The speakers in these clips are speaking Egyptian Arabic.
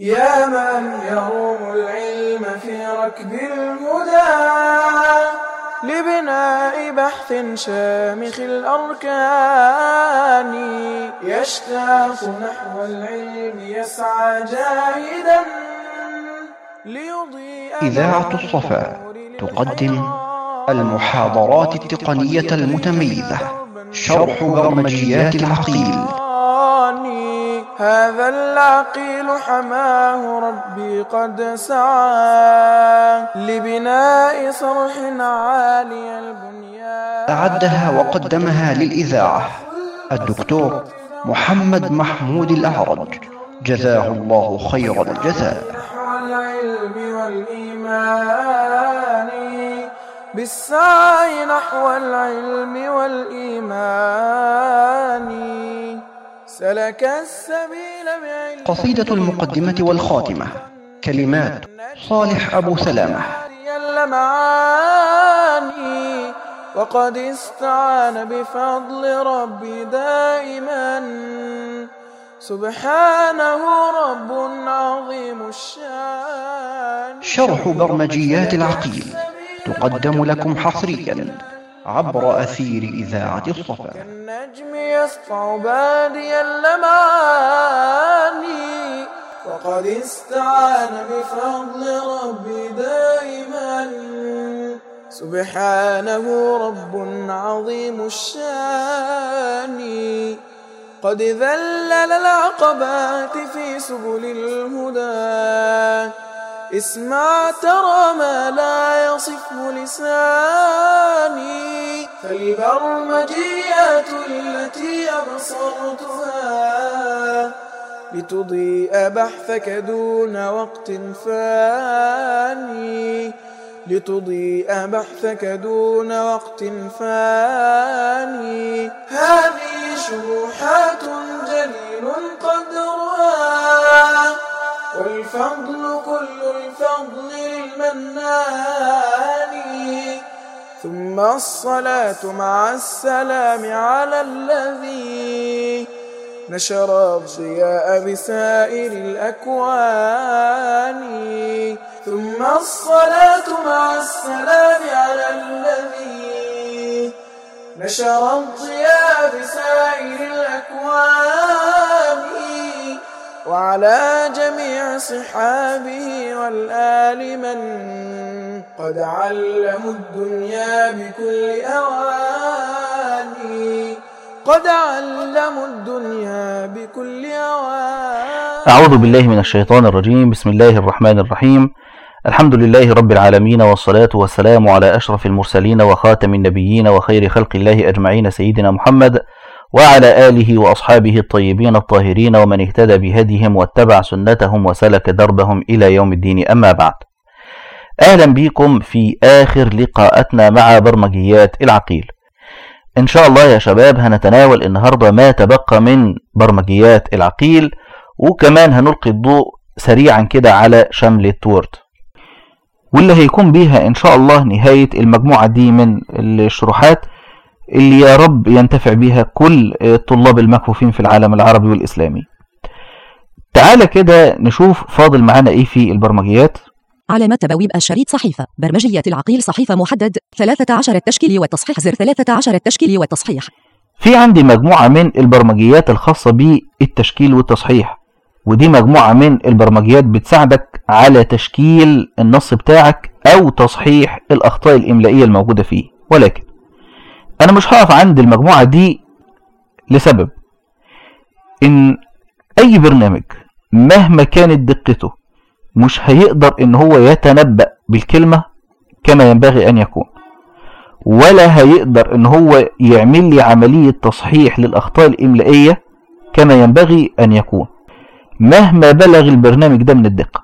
يا من يروم العلم في ركب الهدى لبناء بحث شامخ الأركان يشتاق نحو العلم يسعى جاهدا ليضيء إذاعة الصفا تقدم المحاضرات التقنية المتميزة شرح برمجيات العقيل هذا العقيل حماه ربي قد سعى لبناء صرح عالي البنيان أعدها وقدمها للإذاعة الدكتور محمد محمود الأعرج جزاه الله خير الجزاء نحو العلم والإيمان بالسعي نحو العلم والإيمان سلك السبيل بعلم قصيدة المقدمة والخاتمة كلمات صالح أبو سلامة اللمعاني وقد استعان بفضل ربي دائما سبحانه رب عظيم الشان شرح برمجيات العقيل تقدم لكم حصريا عبر أثير إذاعة الصفا كالنجم يسطع بادي اللمعاني وقد استعان بفضل ربي دائما سبحانه رب عظيم الشان قد ذلل العقبات في سبل الهدى اسمع ترى ما لا يصفه لساني فالبرمجيات التي أبصرتها لتضيء بحثك دون وقت فاني لتضيء بحثك دون وقت فاني هذه شروحات جليل قدرها والفضل كل الفضل للمنان ثم الصلاة مع السلام على الذي نشر الضياء بسائر الأكوان ثم الصلاة مع السلام على الذي نشر الضياء بسائر الأكوان وعلى جميع صحابه والآل من قد علموا الدنيا بكل أواني قد علموا الدنيا بكل أواني أعوذ بالله من الشيطان الرجيم بسم الله الرحمن الرحيم الحمد لله رب العالمين والصلاة والسلام على أشرف المرسلين وخاتم النبيين وخير خلق الله أجمعين سيدنا محمد وعلى آله وأصحابه الطيبين الطاهرين ومن اهتدى بهديهم واتبع سنتهم وسلك دربهم إلى يوم الدين أما بعد أهلا بكم في آخر لقاءاتنا مع برمجيات العقيل إن شاء الله يا شباب هنتناول النهاردة ما تبقى من برمجيات العقيل وكمان هنلقي الضوء سريعا كده على شملة وورد واللي هيكون بيها إن شاء الله نهاية المجموعة دي من الشروحات اللي يا رب ينتفع بيها كل الطلاب المكفوفين في العالم العربي والإسلامي تعالى كده نشوف فاضل معانا ايه في البرمجيات علامة تبويب الشريط صحيفة برمجية العقيل صحيفة محدد 13 التشكيل والتصحيح زر 13 التشكيل والتصحيح في عندي مجموعة من البرمجيات الخاصة بالتشكيل والتصحيح ودي مجموعة من البرمجيات بتساعدك على تشكيل النص بتاعك أو تصحيح الأخطاء الإملائية الموجودة فيه ولكن أنا مش هقف عند المجموعة دي لسبب إن أي برنامج مهما كانت دقته مش هيقدر إن هو يتنبأ بالكلمة كما ينبغي أن يكون ولا هيقدر إن هو يعمل لي عملية تصحيح للأخطاء الإملائية كما ينبغي أن يكون مهما بلغ البرنامج ده من الدقة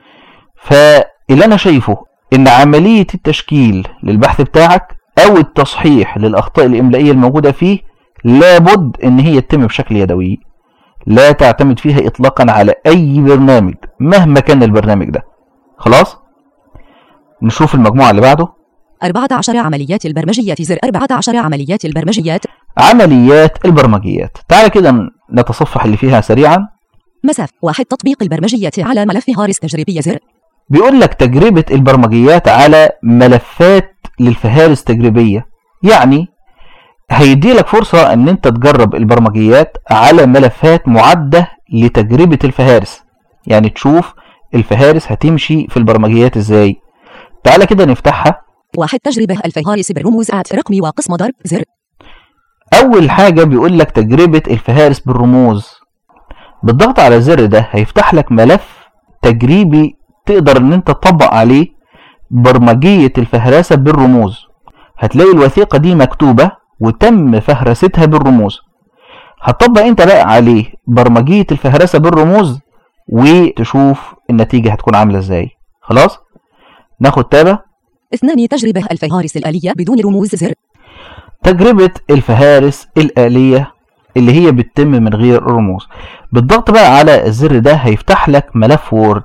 فاللي أنا شايفه إن عملية التشكيل للبحث بتاعك أو التصحيح للأخطاء الإملائية الموجودة فيه لابد إن هي تتم بشكل يدوي لا تعتمد فيها إطلاقا على أي برنامج مهما كان البرنامج ده خلاص نشوف المجموعة اللي بعده 14 عمليات البرمجيات زر 14 عمليات البرمجيات عمليات البرمجيات تعالى كده نتصفح اللي فيها سريعا مساف واحد تطبيق البرمجية على ملف هارس تجريبية زر بيقول لك تجربة البرمجيات على ملفات للفهارس تجريبية يعني هيدي لك فرصة ان انت تجرب البرمجيات على ملفات معدة لتجربة الفهارس يعني تشوف الفهارس هتمشي في البرمجيات ازاي تعالى كده نفتحها واحد تجربة الفهارس بالرموز آت رقمي وقسم ضرب زر اول حاجة بيقول لك تجربة الفهارس بالرموز بالضغط على الزر ده هيفتح لك ملف تجريبي تقدر ان انت تطبق عليه برمجية الفهرسة بالرموز هتلاقي الوثيقة دي مكتوبة وتم فهرستها بالرموز هتطبق انت بقى عليه برمجية الفهرسة بالرموز وتشوف النتيجة هتكون عاملة ازاي خلاص ناخد تابة اثنان تجربة الفهارس الآلية بدون رموز زر تجربة الفهارس الآلية اللي هي بتتم من غير رموز بالضغط بقى على الزر ده هيفتح لك ملف وورد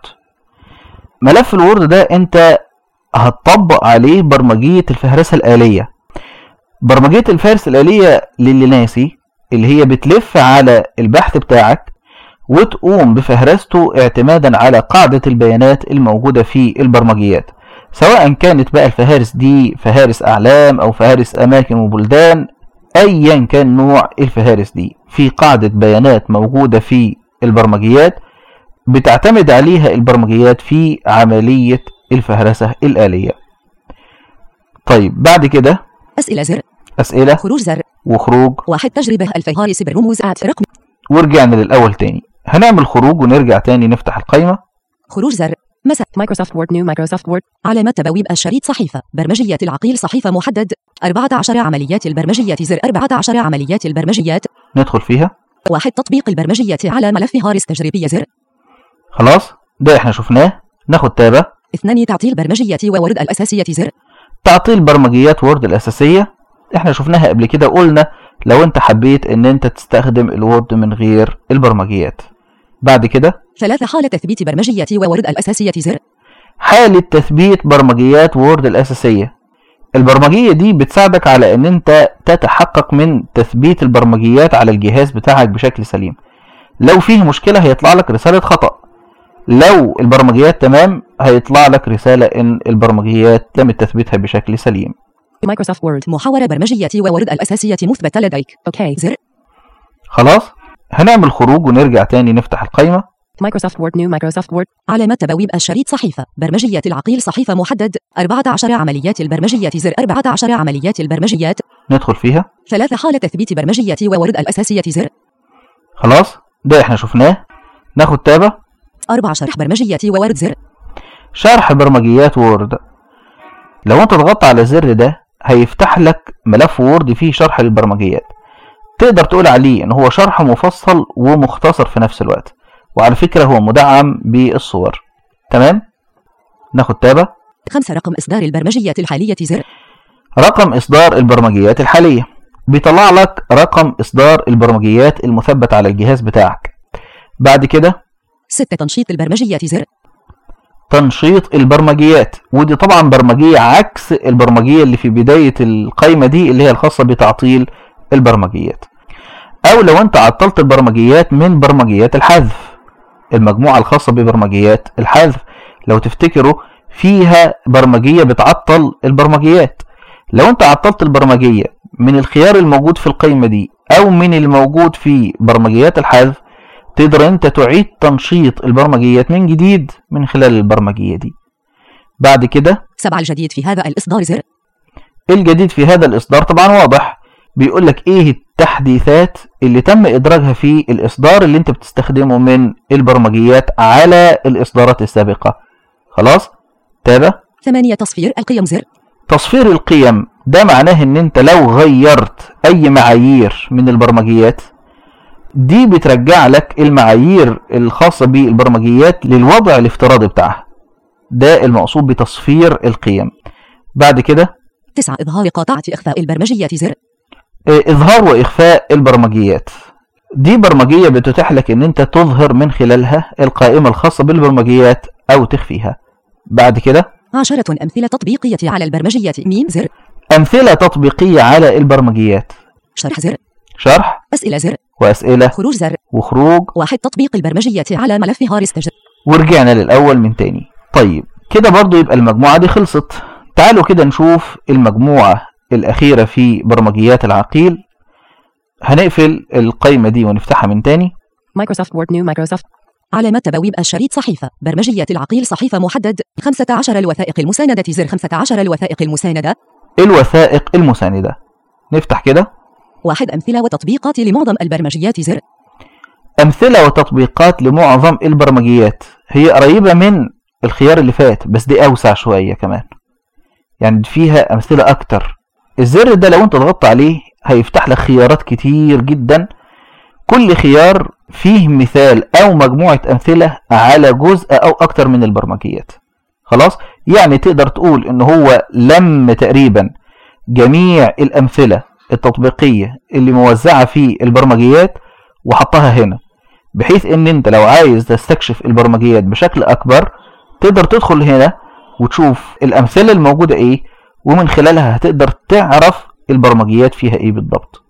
ملف الوورد ده انت هتطبق عليه برمجية الفهرسة الآلية برمجية الفهرس الآلية للي ناسي اللي هي بتلف على البحث بتاعك وتقوم بفهرسته اعتمادا على قاعدة البيانات الموجودة في البرمجيات سواء كانت بقى الفهارس دي فهارس أعلام أو فهارس أماكن وبلدان أيا كان نوع الفهارس دي في قاعدة بيانات موجودة في البرمجيات بتعتمد عليها البرمجيات في عملية الفهرسة الآلية طيب بعد كده أسئلة زر أسئلة خروج زر وخروج واحد تجربة الفهارس بالرموز آت رقم ورجعنا للأول تاني هنعمل خروج ونرجع تاني نفتح القائمة خروج زر مساء مايكروسوفت وورد نيو مايكروسوفت وورد علامات تبويب الشريط صحيفة برمجية العقيل صحيفة محدد 14 عمليات البرمجية زر 14 عمليات البرمجيات ندخل فيها واحد تطبيق البرمجية على ملف هارس تجريبية زر خلاص ده احنا شفناه ناخد تابة اثنان تعطيل برمجية وورد الأساسية زر تعطيل برمجيات وورد الأساسية احنا شفناها قبل كده قلنا لو انت حبيت ان انت تستخدم الوورد من غير البرمجيات بعد كده ثلاثة حالة تثبيت برمجية وورد الأساسية زر حالة تثبيت برمجيات وورد الأساسية البرمجية دي بتساعدك على ان انت تتحقق من تثبيت البرمجيات على الجهاز بتاعك بشكل سليم لو فيه مشكلة هيطلع لك رسالة خطأ لو البرمجيات تمام هيطلع لك رسالة ان البرمجيات تم تثبيتها بشكل سليم مايكروسوفت وورد محاورة برمجية وورد الأساسية مثبتة لديك أوكي زر خلاص هنعمل خروج ونرجع تاني نفتح القائمة مايكروسوفت وورد نيو مايكروسوفت وورد علامات تبويب الشريط صحيفة برمجية العقيل صحيفة محدد 14 عمليات البرمجية زر 14 عمليات البرمجيات ندخل فيها ثلاثة حالة تثبيت برمجية وورد الأساسية زر خلاص ده احنا شفناه ناخد تابة أربع شرح برمجية وورد زر شرح برمجيات وورد لو انت ضغطت على الزر ده هيفتح لك ملف وورد فيه شرح للبرمجيات تقدر تقول عليه ان هو شرح مفصل ومختصر في نفس الوقت وعلى فكرة هو مدعم بالصور تمام ناخد تابة خمسة رقم إصدار البرمجية الحالية زر رقم إصدار البرمجيات الحالية بيطلع لك رقم إصدار البرمجيات المثبت على الجهاز بتاعك بعد كده ستة تنشيط البرمجية زر تنشيط البرمجيات ودي طبعا برمجية عكس البرمجية اللي في بداية القائمة دي اللي هي الخاصة بتعطيل البرمجيات أو لو أنت عطلت البرمجيات من برمجيات الحذف المجموعة الخاصة ببرمجيات الحذف لو تفتكروا فيها برمجية بتعطل البرمجيات لو أنت عطلت البرمجية من الخيار الموجود في القائمة دي أو من الموجود في برمجيات الحذف تقدر انت تعيد تنشيط البرمجيات من جديد من خلال البرمجية دي بعد كده سبعة الجديد في هذا الإصدار زر الجديد في هذا الإصدار طبعا واضح بيقول لك ايه التحديثات اللي تم إدراجها في الإصدار اللي انت بتستخدمه من البرمجيات على الإصدارات السابقة خلاص تابع ثمانية تصفير القيم زر تصفير القيم ده معناه ان انت لو غيرت اي معايير من البرمجيات دي بترجع لك المعايير الخاصة بالبرمجيات للوضع الافتراضي بتاعها ده المقصود بتصفير القيم بعد كده تسعة إظهار قاطعة إخفاء البرمجية زر آه، إظهار وإخفاء البرمجيات دي برمجية بتتيح لك إن أنت تظهر من خلالها القائمة الخاصة بالبرمجيات أو تخفيها بعد كده عشرة أمثلة تطبيقية على البرمجية ميم زر أمثلة تطبيقية على البرمجيات شرح زر شرح أسئلة زر وأسئلة خروج زر وخروج واحد تطبيق البرمجية على ملف هارس تجر ورجعنا للأول من تاني طيب كده برضو يبقى المجموعة دي خلصت تعالوا كده نشوف المجموعة الأخيرة في برمجيات العقيل هنقفل القايمة دي ونفتحها من تاني مايكروسوفت وورد نيو مايكروسوفت علامات تبويب الشريط صحيفة برمجية العقيل صحيفة محدد 15 الوثائق المساندة زر 15 الوثائق المساندة الوثائق المساندة نفتح كده واحد أمثلة وتطبيقات لمعظم البرمجيات زر أمثلة وتطبيقات لمعظم البرمجيات هي قريبة من الخيار اللي فات بس دي أوسع شوية كمان يعني فيها أمثلة أكتر الزر ده لو أنت ضغطت عليه هيفتح لك خيارات كتير جدا كل خيار فيه مثال أو مجموعة أمثلة على جزء أو أكتر من البرمجيات خلاص يعني تقدر تقول إن هو لم تقريبا جميع الأمثلة التطبيقية اللي موزعة في البرمجيات وحطها هنا بحيث ان انت لو عايز تستكشف البرمجيات بشكل اكبر تقدر تدخل هنا وتشوف الامثله الموجوده ايه ومن خلالها هتقدر تعرف البرمجيات فيها ايه بالضبط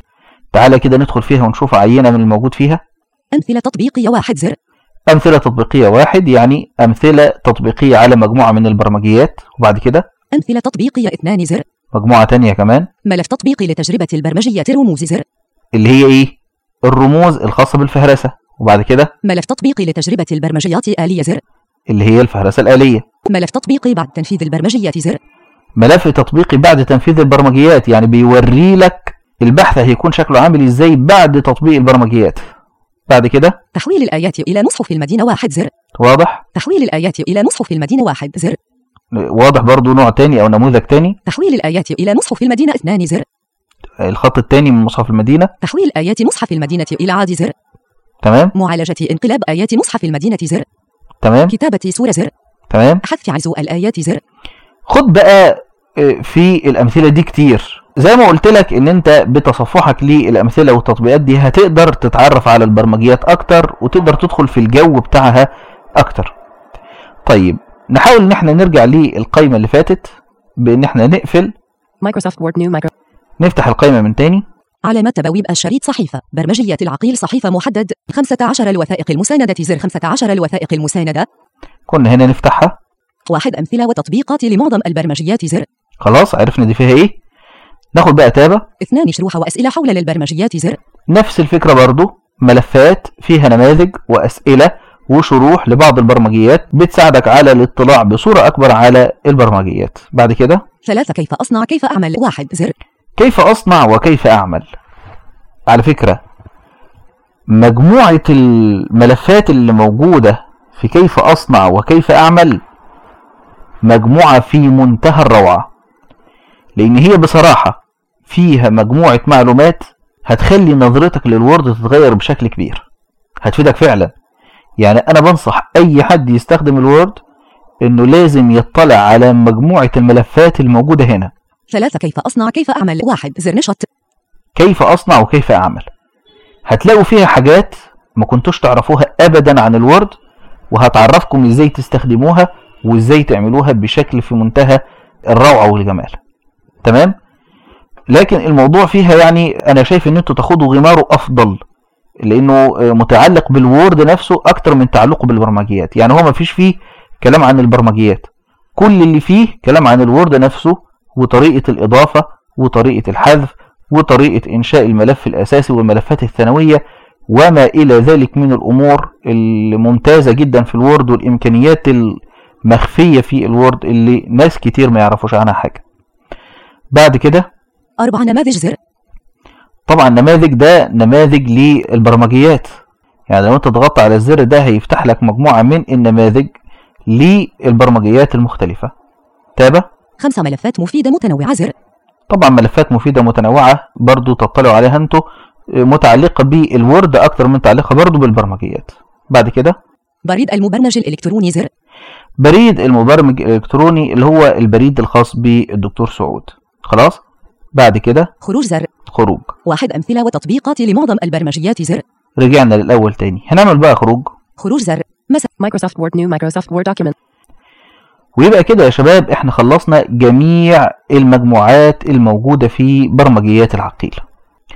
تعالى كده ندخل فيها ونشوف عينه من الموجود فيها أمثلة تطبيقية واحد زر امثله تطبيقيه واحد يعني امثله تطبيقيه على مجموعه من البرمجيات وبعد كده أمثلة تطبيقية اثنان زر مجموعه تانية كمان ملف تطبيقي لتجربة البرمجية رموز زر اللي هي ايه الرموز الخاصه بالفهرسه وبعد كده ملف تطبيقي لتجربة البرمجيات آلية زر اللي هي الفهرسه الاليه ملف تطبيقي بعد تنفيذ البرمجية زر ملف تطبيقي بعد تنفيذ البرمجيات يعني بيوري لك البحث هيكون شكله عامل ازاي بعد تطبيق البرمجيات بعد كده تحويل الآيات إلى مصحف المدينة واحد زر واضح تحويل الآيات إلى مصحف المدينة واحد زر واضح برضو نوع تاني او نموذج تاني تحويل الآيات إلى مصحف المدينة اثنان زر الخط التاني من مصحف المدينة تحويل آيات مصحف المدينة إلى عاد زر تمام معالجة انقلاب آيات مصحف المدينة زر تمام كتابة سورة زر تمام حذف عزو الآيات زر خد بقى آه، في الامثله دي كتير زي ما قلت لك ان انت بتصفحك للامثله والتطبيقات دي هتقدر تتعرف على البرمجيات اكتر وتقدر تدخل في الجو بتاعها اكتر طيب نحاول ان احنا نرجع للقائمه اللي فاتت بان احنا نقفل مايكروسوفت وورد نيو مايكرو نفتح القائمه من تاني علامات تبويب الشريط صحيفة برمجية العقيل صحيفة محدد 15 الوثائق المساندة زر 15 الوثائق المساندة كنا هنا نفتحها واحد أمثلة وتطبيقات لمعظم البرمجيات زر خلاص عرفنا دي فيها ايه ناخد بقى تابة اثنان شروح وأسئلة حول للبرمجيات زر نفس الفكرة برضو ملفات فيها نماذج وأسئلة وشروح لبعض البرمجيات بتساعدك على الاطلاع بصورة أكبر على البرمجيات بعد كده ثلاثة كيف أصنع كيف أعمل واحد زر كيف أصنع وكيف أعمل على فكرة مجموعة الملفات اللي موجودة في كيف أصنع وكيف أعمل مجموعة في منتهى الروعة لأن هي بصراحة فيها مجموعة معلومات هتخلي نظرتك للوورد تتغير بشكل كبير هتفيدك فعلا يعني أنا بنصح أي حد يستخدم الوورد إنه لازم يطلع على مجموعة الملفات الموجودة هنا ثلاثة كيف أصنع كيف أعمل واحد زر نشط كيف أصنع وكيف أعمل هتلاقوا فيها حاجات ما كنتوش تعرفوها أبدا عن الوورد وهتعرفكم إزاي تستخدموها وإزاي تعملوها بشكل في منتهى الروعة والجمال تمام لكن الموضوع فيها يعني أنا شايف إن أنتوا تاخدوا غماره أفضل لأنه آه، متعلق بالوورد نفسه أكتر من تعلقه بالبرمجيات يعني هو ما فيش فيه كلام عن البرمجيات كل اللي فيه كلام عن الوورد نفسه وطريقة الإضافة وطريقة الحذف وطريقة إنشاء الملف الأساسي والملفات الثانوية وما إلى ذلك من الأمور الممتازة جدا في الوورد والإمكانيات المخفية في الوورد اللي ناس كتير ما يعرفوش عنها حاجة بعد كده أربع نماذج زر طبعا النماذج ده نماذج للبرمجيات يعني لو انت ضغطت على الزر ده هيفتح لك مجموعة من النماذج للبرمجيات المختلفة تابع خمسة ملفات مفيدة متنوعة زر طبعا ملفات مفيدة متنوعة برضو تطلعوا عليها انتوا متعلقة بالوورد اكتر من متعلقة برضو بالبرمجيات بعد كده بريد المبرمج الإلكتروني زر بريد المبرمج الالكتروني اللي هو البريد الخاص بالدكتور سعود خلاص بعد كده خروج زر خروج واحد أمثلة وتطبيقات لمعظم البرمجيات زر رجعنا للاول تاني هنعمل بقى خروج خروج زر مسا مايكروسوفت وورد نيو مايكروسوفت وورد دوكيمنت ويبقى كده يا شباب احنا خلصنا جميع المجموعات الموجودة في برمجيات العقيل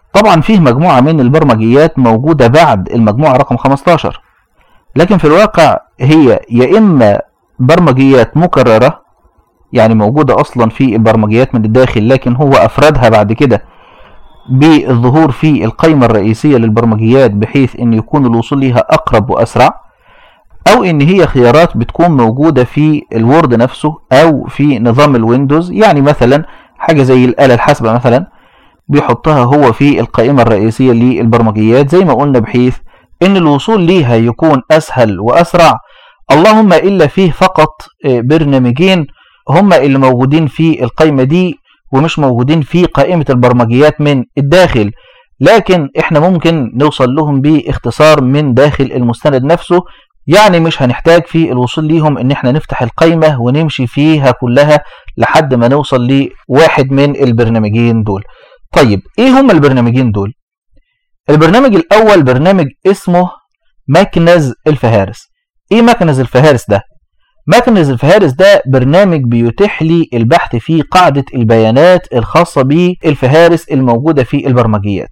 طبعا فيه مجموعة من البرمجيات موجودة بعد المجموعة رقم 15 لكن في الواقع هي يا إما برمجيات مكررة يعني موجودة أصلا في البرمجيات من الداخل لكن هو أفردها بعد كده بالظهور في القائمة الرئيسية للبرمجيات بحيث أن يكون الوصول لها أقرب وأسرع أو أن هي خيارات بتكون موجودة في الوورد نفسه أو في نظام الويندوز يعني مثلا حاجة زي الآلة الحاسبة مثلا بيحطها هو في القائمة الرئيسية للبرمجيات زي ما قلنا بحيث ان الوصول ليها يكون اسهل واسرع اللهم الا فيه فقط برنامجين هم اللي موجودين في القائمة دي ومش موجودين في قائمة البرمجيات من الداخل لكن احنا ممكن نوصل لهم باختصار من داخل المستند نفسه يعني مش هنحتاج في الوصول ليهم ان احنا نفتح القائمة ونمشي فيها كلها لحد ما نوصل لواحد من البرنامجين دول طيب ايه هم البرنامجين دول البرنامج الاول برنامج اسمه مكنز الفهارس ايه مكنز الفهارس ده مكنز الفهارس ده برنامج بيتيح لي البحث في قاعدة البيانات الخاصة بالفهارس الموجودة في البرمجيات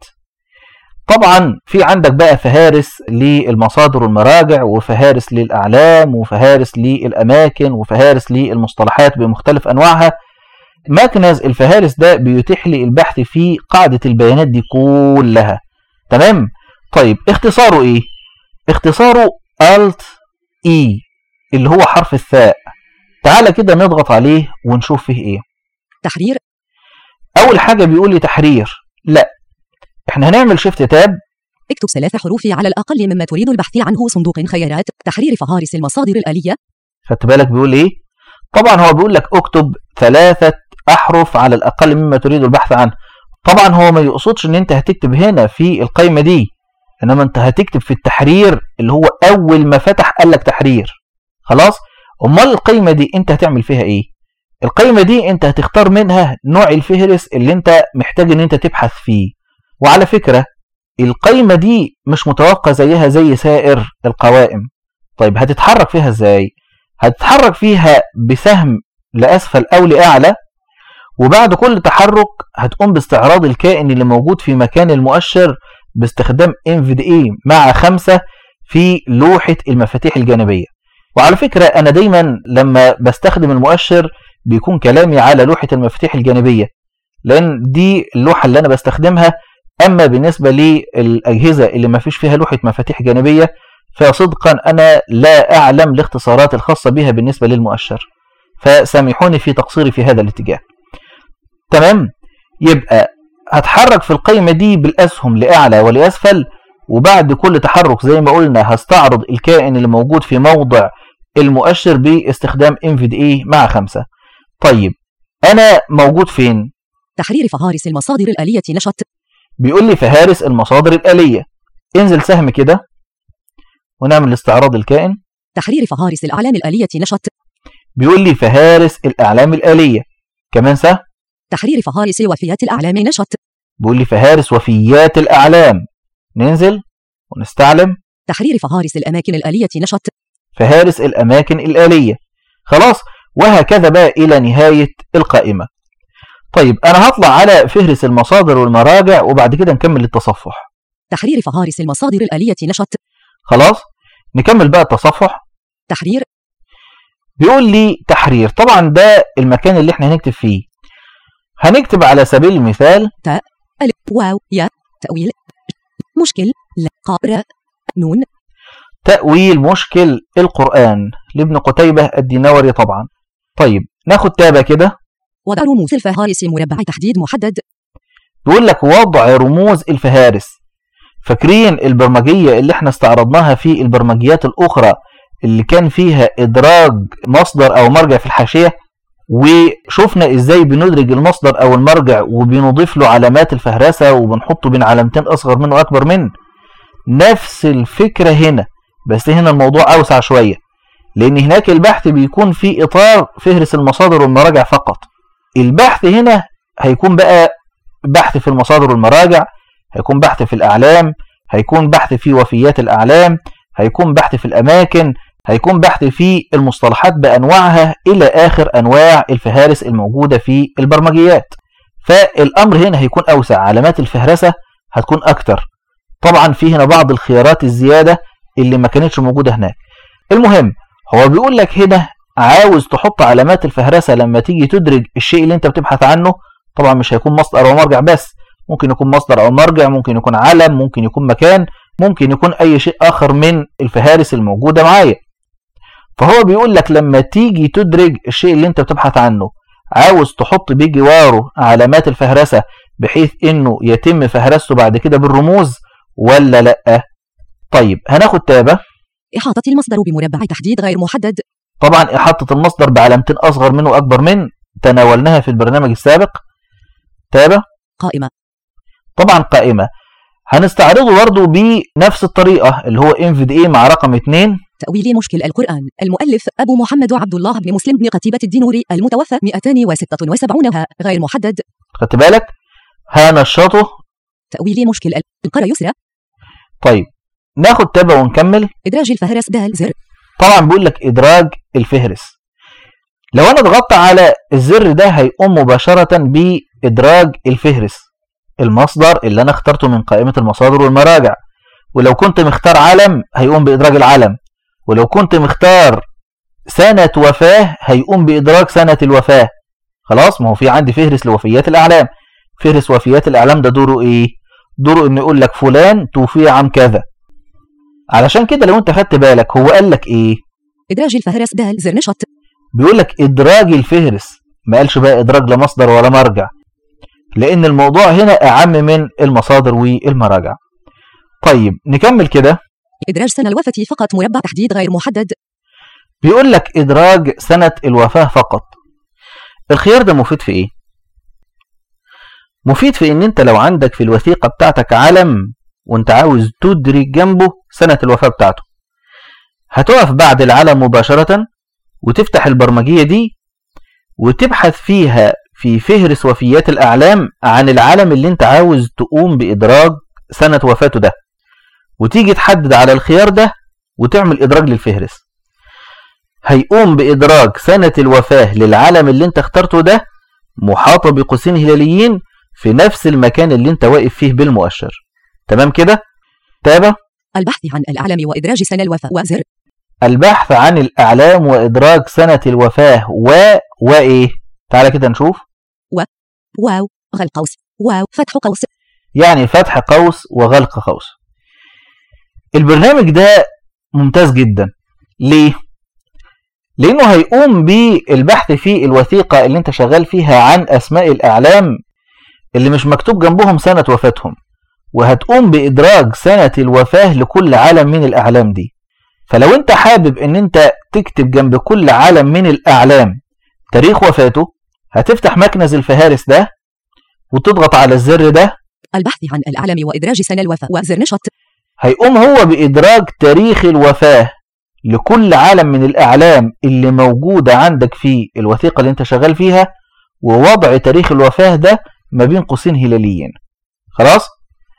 طبعا في عندك بقى فهارس للمصادر والمراجع وفهارس للأعلام وفهارس للأماكن وفهارس للمصطلحات بمختلف أنواعها مكنز الفهارس ده بيتيح لي البحث في قاعدة البيانات دي كلها تمام طيب اختصاره ايه اختصاره Alt E اللي هو حرف الثاء تعالى كده نضغط عليه ونشوف فيه ايه تحرير اول حاجة بيقول لي تحرير لا احنا هنعمل شيفت تاب اكتب ثلاث حروف على الأقل مما تريد البحث عنه صندوق خيارات تحرير فهارس المصادر الآلية خدت بالك بيقول ايه طبعا هو بيقول لك اكتب ثلاثة احرف على الاقل مما تريد البحث عنه طبعا هو ما يقصدش ان انت هتكتب هنا في القائمة دي انما انت هتكتب في التحرير اللي هو اول ما فتح قال لك تحرير خلاص امال القائمة دي انت هتعمل فيها ايه القائمة دي انت هتختار منها نوع الفهرس اللي انت محتاج ان انت تبحث فيه وعلى فكرة القائمة دي مش متوقع زيها زي سائر القوائم طيب هتتحرك فيها ازاي هتتحرك فيها بسهم لأسفل أو لأعلى وبعد كل تحرك هتقوم باستعراض الكائن اللي موجود في مكان المؤشر باستخدام NVDA مع خمسة في لوحة المفاتيح الجانبية وعلى فكرة أنا دايما لما بستخدم المؤشر بيكون كلامي على لوحة المفاتيح الجانبية لأن دي اللوحة اللي أنا بستخدمها أما بالنسبة للأجهزة اللي ما فيش فيها لوحة مفاتيح جانبية فصدقا أنا لا أعلم الاختصارات الخاصة بها بالنسبة للمؤشر فسامحوني في تقصيري في هذا الاتجاه تمام يبقى هتحرك في القائمة دي بالأسهم لأعلى ولأسفل وبعد كل تحرك زي ما قلنا هستعرض الكائن اللي موجود في موضع المؤشر باستخدام NVDA مع خمسة طيب أنا موجود فين؟ تحرير فهارس المصادر الآلية نشط بيقول لي فهارس المصادر الآلية انزل سهم كده ونعمل استعراض الكائن تحرير فهارس الأعلام الآلية نشط بيقول لي فهارس الأعلام الآلية كمان سهم تحرير فهارس وفيات الأعلام نشط بيقول لي فهارس وفيات الأعلام ننزل ونستعلم تحرير فهارس الأماكن الآلية نشط فهارس الأماكن الآلية خلاص وهكذا بقى إلى نهاية القائمة طيب أنا هطلع على فهرس المصادر والمراجع وبعد كده نكمل التصفح تحرير فهارس المصادر الآلية نشط خلاص نكمل بقى التصفح تحرير بيقول لي تحرير طبعا ده المكان اللي احنا هنكتب فيه هنكتب على سبيل المثال تاء ألف واو يا تأويل مشكل لا قاء نون تأويل مشكل القرآن لابن قتيبة الدينوري طبعا طيب ناخد تابة كده وضع رموز الفهارس مربع تحديد محدد بيقول لك وضع رموز الفهارس فاكرين البرمجية اللي احنا استعرضناها في البرمجيات الأخرى اللي كان فيها إدراج مصدر أو مرجع في الحاشية وشفنا ازاي بندرج المصدر او المرجع وبنضيف له علامات الفهرسة وبنحطه بين علامتين اصغر منه واكبر منه نفس الفكرة هنا بس هنا الموضوع اوسع شوية لان هناك البحث بيكون في اطار فهرس المصادر والمراجع فقط البحث هنا هيكون بقى بحث في المصادر والمراجع هيكون بحث في الاعلام هيكون بحث في وفيات الاعلام هيكون بحث في الاماكن هيكون بحث في المصطلحات بأنواعها إلى آخر أنواع الفهارس الموجودة في البرمجيات فالأمر هنا هيكون أوسع علامات الفهرسة هتكون اكتر طبعا في هنا بعض الخيارات الزياده اللي ما كانتش موجوده هناك المهم هو بيقول لك هنا عاوز تحط علامات الفهرسه لما تيجي تدرج الشيء اللي انت بتبحث عنه طبعا مش هيكون مصدر او مرجع بس ممكن يكون مصدر او مرجع ممكن يكون علم ممكن يكون مكان ممكن يكون اي شيء اخر من الفهارس الموجوده معايا فهو بيقول لك لما تيجي تدرج الشيء اللي انت بتبحث عنه عاوز تحط بجواره علامات الفهرسه بحيث انه يتم فهرسته بعد كده بالرموز ولا لا طيب هناخد تابه إحاطة المصدر بمربع تحديد غير محدد طبعا احاطه المصدر بعلامتين اصغر منه واكبر من تناولناها في البرنامج السابق تابه قائمة طبعا قائمه هنستعرضه برضه بنفس الطريقه اللي هو انفيد مع رقم 2 تأويل مشكل القرآن المؤلف أبو محمد عبد الله بن مسلم بن قتيبة الدينوري المتوفى 276 ها غير محدد خدت بالك هنشطه تأويل مشكل القرى يسرى طيب ناخد تابه ونكمل إدراج الفهرس دال زر طبعا بيقول لك ادراج الفهرس لو انا ضغطت على الزر ده هيقوم مباشره بادراج الفهرس المصدر اللي انا اخترته من قائمه المصادر والمراجع ولو كنت مختار علم هيقوم بادراج العلم ولو كنت مختار سنه وفاه هيقوم بادراج سنه الوفاه خلاص ما هو في عندي فهرس لوفيات الاعلام فهرس وفيات الاعلام ده دوره ايه دوره انه يقول لك فلان توفي عام كذا علشان كده لو انت خدت بالك هو قال لك ايه إدراج الفهرس دال زر نشط بيقول لك ادراج الفهرس ما قالش بقى ادراج لا مصدر ولا مرجع لان الموضوع هنا اعم من المصادر والمراجع طيب نكمل كده إدراج سنة الوفاة فقط مربع تحديد غير محدد بيقول لك ادراج سنة الوفاة فقط الخيار ده مفيد في ايه مفيد في ان انت لو عندك في الوثيقة بتاعتك علم وانت عاوز تدرج جنبه سنة الوفاة بتاعته هتقف بعد العلم مباشرة وتفتح البرمجية دي وتبحث فيها في فهرس وفيات الأعلام عن العلم اللي انت عاوز تقوم بإدراج سنة وفاته ده وتيجي تحدد على الخيار ده وتعمل إدراج للفهرس هيقوم بإدراج سنة الوفاة للعلم اللي انت اخترته ده محاطة بقوسين هلاليين في نفس المكان اللي انت واقف فيه بالمؤشر تمام كده تابع البحث عن الأعلام وإدراج سنة الوفاة وزر البحث عن الأعلام وإدراج سنة الوفاة و وإيه تعالى كده نشوف واو غل قوس واو فتح قوس يعني فتح قوس وغلق قوس البرنامج ده ممتاز جدا ليه لانه هيقوم بالبحث في الوثيقة اللي انت شغال فيها عن اسماء الاعلام اللي مش مكتوب جنبهم سنة وفاتهم وهتقوم بادراج سنة الوفاة لكل علم من الاعلام دي فلو انت حابب ان انت تكتب جنب كل علم من الاعلام تاريخ وفاته هتفتح مكنز الفهارس ده وتضغط على الزر ده البحث عن الأعلام وإدراج سنة الوفاة وزر نشط هيقوم هو بإدراج تاريخ الوفاة لكل علم من الأعلام اللي موجودة عندك في الوثيقة اللي انت شغال فيها ووضع تاريخ الوفاة ده ما بين قوسين هلاليين خلاص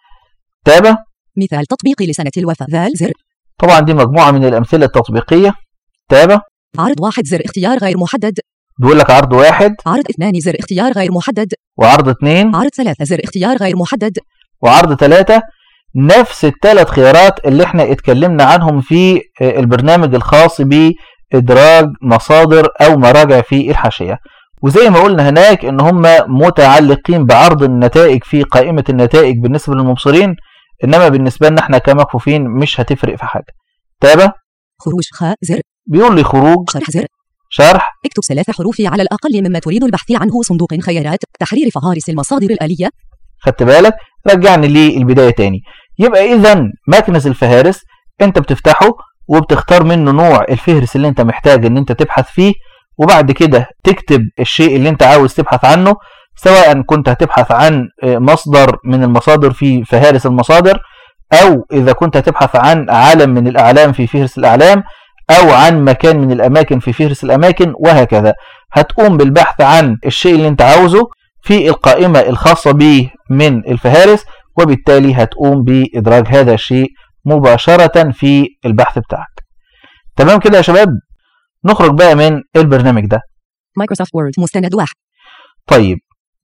تابع مثال تطبيقي لسنة الوفاة ذال زر طبعا دي مجموعة من الأمثلة التطبيقية تابع عرض واحد زر اختيار غير محدد بيقول لك عرض واحد عرض اثنان زر اختيار غير محدد وعرض اتنين عرض ثلاثة زر اختيار غير محدد وعرض ثلاثة نفس الثلاث خيارات اللي احنا اتكلمنا عنهم في آه، البرنامج الخاص بإدراج مصادر أو مراجع في الحاشية وزي ما قلنا هناك ان هم متعلقين بعرض النتائج في قائمة النتائج بالنسبة للمبصرين انما بالنسبة لنا احنا كمكفوفين مش هتفرق في حاجة تابع خروج خاء زر بيقول لي خروج شرح زر شرح اكتب ثلاث حروف على الأقل مما تريد البحث عنه صندوق خيارات تحرير فهارس المصادر الآلية خدت بالك رجعني للبداية تاني يبقى إذا مكنس الفهارس أنت بتفتحه وبتختار منه نوع الفهرس اللي أنت محتاج إن أنت تبحث فيه وبعد كده تكتب الشيء اللي أنت عاوز تبحث عنه سواء كنت هتبحث عن آه، مصدر من المصادر في فهارس المصادر أو إذا كنت هتبحث عن علم من الأعلام في فهرس الأعلام أو عن مكان من الأماكن في فهرس الأماكن وهكذا هتقوم بالبحث عن الشيء اللي أنت عاوزه في القائمة الخاصة به من الفهارس وبالتالي هتقوم بإدراج هذا الشيء مباشرة في البحث بتاعك تمام كده يا شباب نخرج بقى من البرنامج ده مايكروسوفت وورد مستند واحد طيب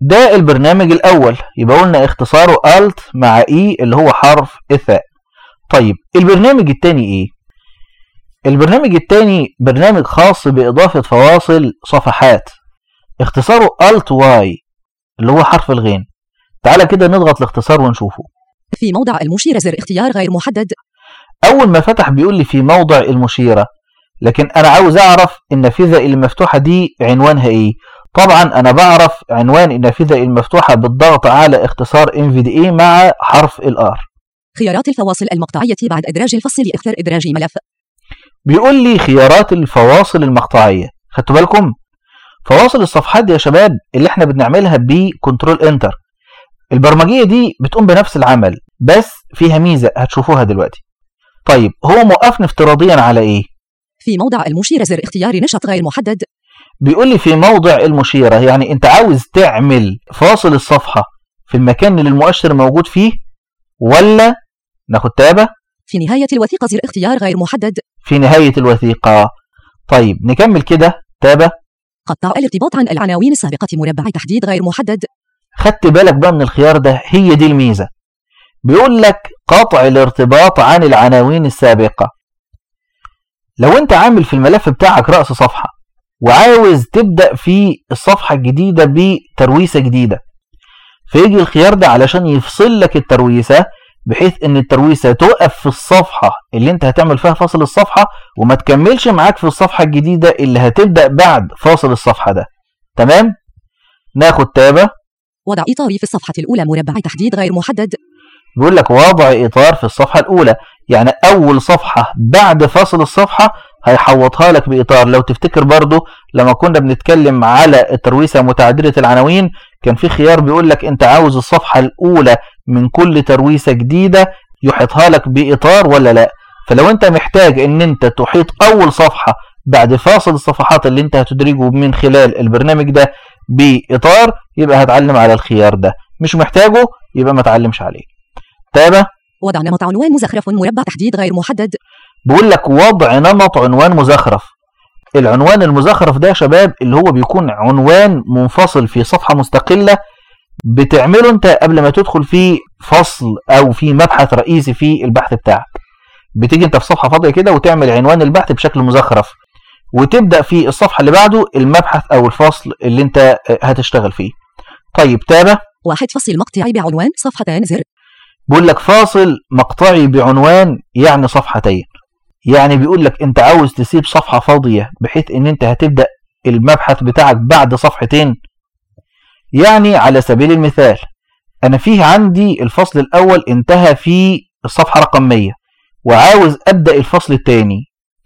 ده البرنامج الأول يبقى قلنا اختصاره Alt مع E اللي هو حرف الثاء طيب البرنامج التاني ايه البرنامج التاني برنامج خاص بإضافة فواصل صفحات اختصاره Alt Y اللي هو حرف الغين تعالى كده نضغط الاختصار ونشوفه في موضع المشير زر اختيار غير محدد أول ما فتح بيقول لي في موضع المشيرة لكن أنا عاوز أعرف النافذة اللي مفتوحة دي عنوانها إيه طبعا أنا بعرف عنوان النافذة المفتوحة بالضغط على اختصار NVDA مع حرف الآر خيارات الفواصل المقطعية بعد إدراج الفصل اختر إدراج ملف بيقول لي خيارات الفواصل المقطعية خدتوا بالكم فواصل الصفحات دي يا شباب اللي احنا بنعملها بكنترول انتر البرمجية دي بتقوم بنفس العمل بس فيها ميزة هتشوفوها دلوقتي طيب هو موقفني افتراضيا على ايه في موضع المشير زر اختيار نشط غير محدد بيقول لي في موضع المشيرة يعني انت عاوز تعمل فاصل الصفحة في المكان اللي المؤشر موجود فيه ولا ناخد تابة في نهاية الوثيقة زر اختيار غير محدد في نهاية الوثيقة طيب نكمل كده تابة قطع الارتباط عن العناوين السابقة مربع تحديد غير محدد خدت بالك بقى من الخيار ده هي دي الميزة بيقول لك قطع الارتباط عن العناوين السابقة لو انت عامل في الملف بتاعك رأس صفحة وعاوز تبدأ في الصفحة الجديدة بترويسة جديدة فيجي الخيار ده علشان يفصل لك الترويسة بحيث ان الترويسة توقف في الصفحة اللي انت هتعمل فيها فاصل الصفحة وما تكملش معاك في الصفحة الجديدة اللي هتبدأ بعد فاصل الصفحة ده تمام ناخد تابة وضع إطاري في الصفحة الأولى مربع تحديد غير محدد بيقول لك وضع إطار في الصفحة الأولى يعني أول صفحة بعد فاصل الصفحة هيحوطها لك بإطار لو تفتكر برضو لما كنا بنتكلم على الترويسة متعددة العناوين كان في خيار بيقول لك أنت عاوز الصفحة الأولى من كل ترويسة جديدة يحيطها لك بإطار ولا لا فلو أنت محتاج أن أنت تحيط أول صفحة بعد فاصل الصفحات اللي أنت هتدرجه من خلال البرنامج ده بإطار يبقى هتعلم على الخيار ده مش محتاجه يبقى ما تعلمش عليه تابع وضع نمط عنوان مزخرف مربع تحديد غير محدد بيقول لك وضع نمط عنوان مزخرف العنوان المزخرف ده يا شباب اللي هو بيكون عنوان منفصل في صفحة مستقلة بتعمله انت قبل ما تدخل في فصل او في مبحث رئيسي في البحث بتاعك بتيجي انت في صفحة فاضية كده وتعمل عنوان البحث بشكل مزخرف وتبدأ في الصفحة اللي بعده المبحث او الفصل اللي انت هتشتغل فيه طيب تابع واحد فصل مقطعي بعنوان صفحتان زر بيقول لك فاصل مقطعي بعنوان يعني صفحتين يعني بيقول لك انت عاوز تسيب صفحة فاضية بحيث ان انت هتبدأ المبحث بتاعك بعد صفحتين يعني على سبيل المثال انا فيه عندي الفصل الاول انتهى في الصفحة رقم 100 وعاوز ابدأ الفصل الثاني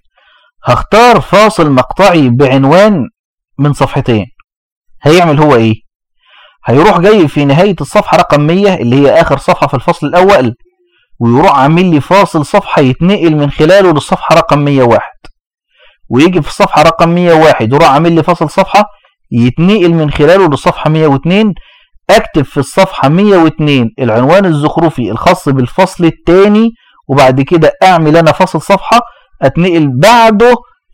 هختار فاصل مقطعي بعنوان من صفحتين هيعمل هو ايه هيروح جاي في نهاية الصفحة رقم 100 اللي هي آخر صفحة في الفصل الأول ويروح عامل لي فاصل صفحة يتنقل من خلاله للصفحة رقم 101 ويجي في الصفحة رقم 101 يروح عامل لي فاصل صفحة يتنقل من خلاله للصفحة 102 اكتب في الصفحة 102 العنوان الزخرفي الخاص بالفصل الثاني وبعد كده اعمل انا فاصل صفحة اتنقل بعده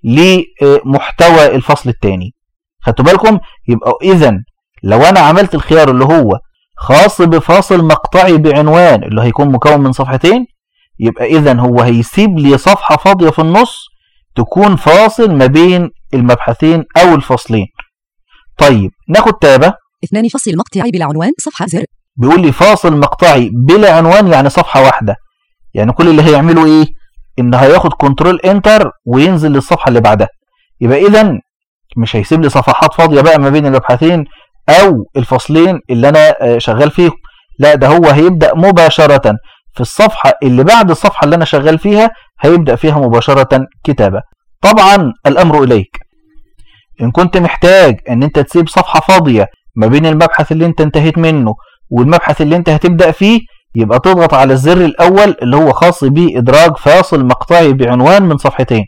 لمحتوى الفصل الثاني خدتوا بالكم يبقى اذا لو انا عملت الخيار اللي هو خاص بفاصل مقطعي بعنوان اللي هيكون مكون من صفحتين يبقى اذا هو هيسيب لي صفحة فاضية في النص تكون فاصل ما بين المبحثين او الفصلين طيب ناخد تابة اثنان فصل مقطعي بلا عنوان صفحة زر بيقول لي فاصل مقطعي بلا عنوان يعني صفحة واحدة يعني كل اللي هيعمله ايه ان هياخد كنترول انتر وينزل للصفحة اللي بعدها يبقى اذا مش هيسيب لي صفحات فاضية بقى ما بين المبحثين او الفصلين اللي انا شغال فيهم لا ده هو هيبدأ مباشرة في الصفحة اللي بعد الصفحة اللي انا شغال فيها هيبدأ فيها مباشرة كتابة طبعا الامر اليك ان كنت محتاج ان انت تسيب صفحة فاضية ما بين المبحث اللي انت انتهيت منه والمبحث اللي انت هتبدأ فيه يبقى تضغط على الزر الاول اللي هو خاص بادراج فاصل مقطعي بعنوان من صفحتين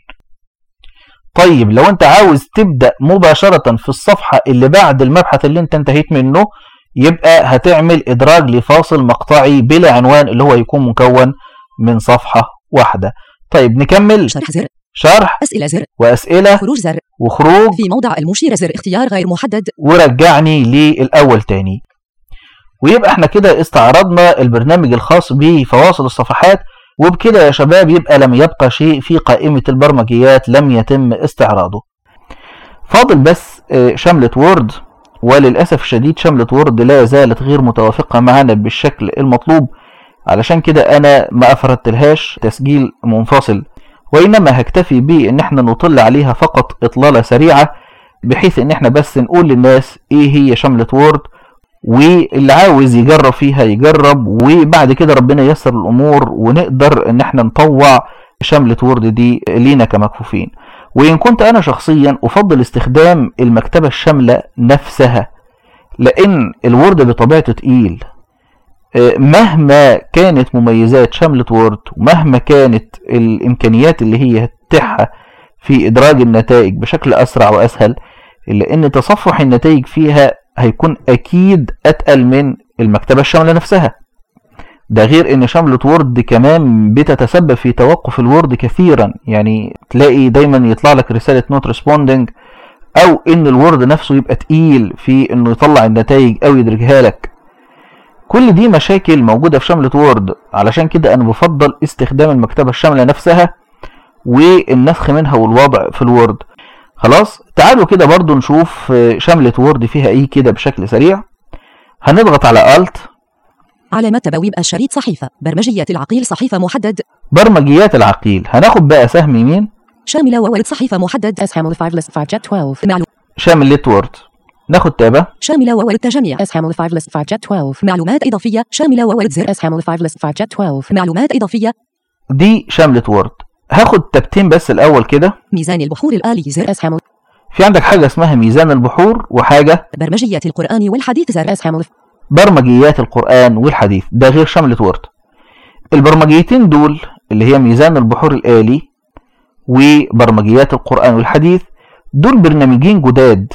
طيب لو انت عاوز تبدأ مباشرة في الصفحة اللي بعد المبحث اللي انت انتهيت منه يبقى هتعمل ادراج لفاصل مقطعي بلا عنوان اللي هو يكون مكون من صفحة واحدة طيب نكمل شرح زر شرح أسئلة زر وأسئلة خروج زر وخروج في موضع المشير زر اختيار غير محدد ورجعني للأول تاني ويبقى احنا كده استعرضنا البرنامج الخاص بفواصل الصفحات وبكده يا شباب يبقى لم يبقى شيء في قائمة البرمجيات لم يتم استعراضه فاضل بس آه، شملة وورد وللأسف الشديد شملة وورد لا زالت غير متوافقة معنا بالشكل المطلوب علشان كده أنا ما أفردتلهاش تسجيل منفصل وإنما هكتفي بإن احنا نطل عليها فقط إطلالة سريعة بحيث إن احنا بس نقول للناس إيه هي شملة وورد واللي عاوز يجرب فيها يجرب وبعد كده ربنا ييسر الامور ونقدر ان احنا نطوع شملة وورد دي لينا كمكفوفين وان كنت انا شخصيا افضل استخدام المكتبة الشاملة نفسها لان الوورد بطبيعته تقيل آه، مهما كانت مميزات شملة وورد ومهما كانت الامكانيات اللي هي تتيحها في ادراج النتائج بشكل اسرع واسهل الا ان تصفح النتائج فيها هيكون اكيد اتقل من المكتبه الشامله نفسها ده غير ان شملة وورد كمان بتتسبب في توقف الوورد كثيرا يعني تلاقي دايما يطلع لك رسالة نوت ريسبوندنج او ان الوورد نفسه يبقى تقيل في انه يطلع النتائج او يدرجها لك كل دي مشاكل موجودة في شملة وورد علشان كده انا بفضل استخدام المكتبة الشاملة نفسها والنسخ منها والوضع في الوورد خلاص تعالوا كده برضو نشوف آه، شملة وورد فيها ايه كده بشكل سريع هنضغط على Alt علامة تبويب الشريط صحيفة برمجية العقيل صحيفة محدد برمجيات العقيل هناخد بقى سهم يمين شاملة وورد صحيفة محدد S Hamel 5 list 5 jet 12. معلوم شامل وورد ناخد تابة شاملة وورد تجميع S Hamel 5 list 5 jet 12. معلومات إضافية شاملة وورد زر S Hamel 5 list 5 jet 12. معلومات إضافية دي شاملة وورد هاخد تابتين بس الأول كده ميزان البحور الآلي زر S Hamel في عندك حاجة اسمها ميزان البحور وحاجة برمجية القرآن والحديث زر S Hamel برمجيات القرآن والحديث ده غير شملة وورد البرمجيتين دول اللي هي ميزان البحور الآلي وبرمجيات القرآن والحديث دول برنامجين جداد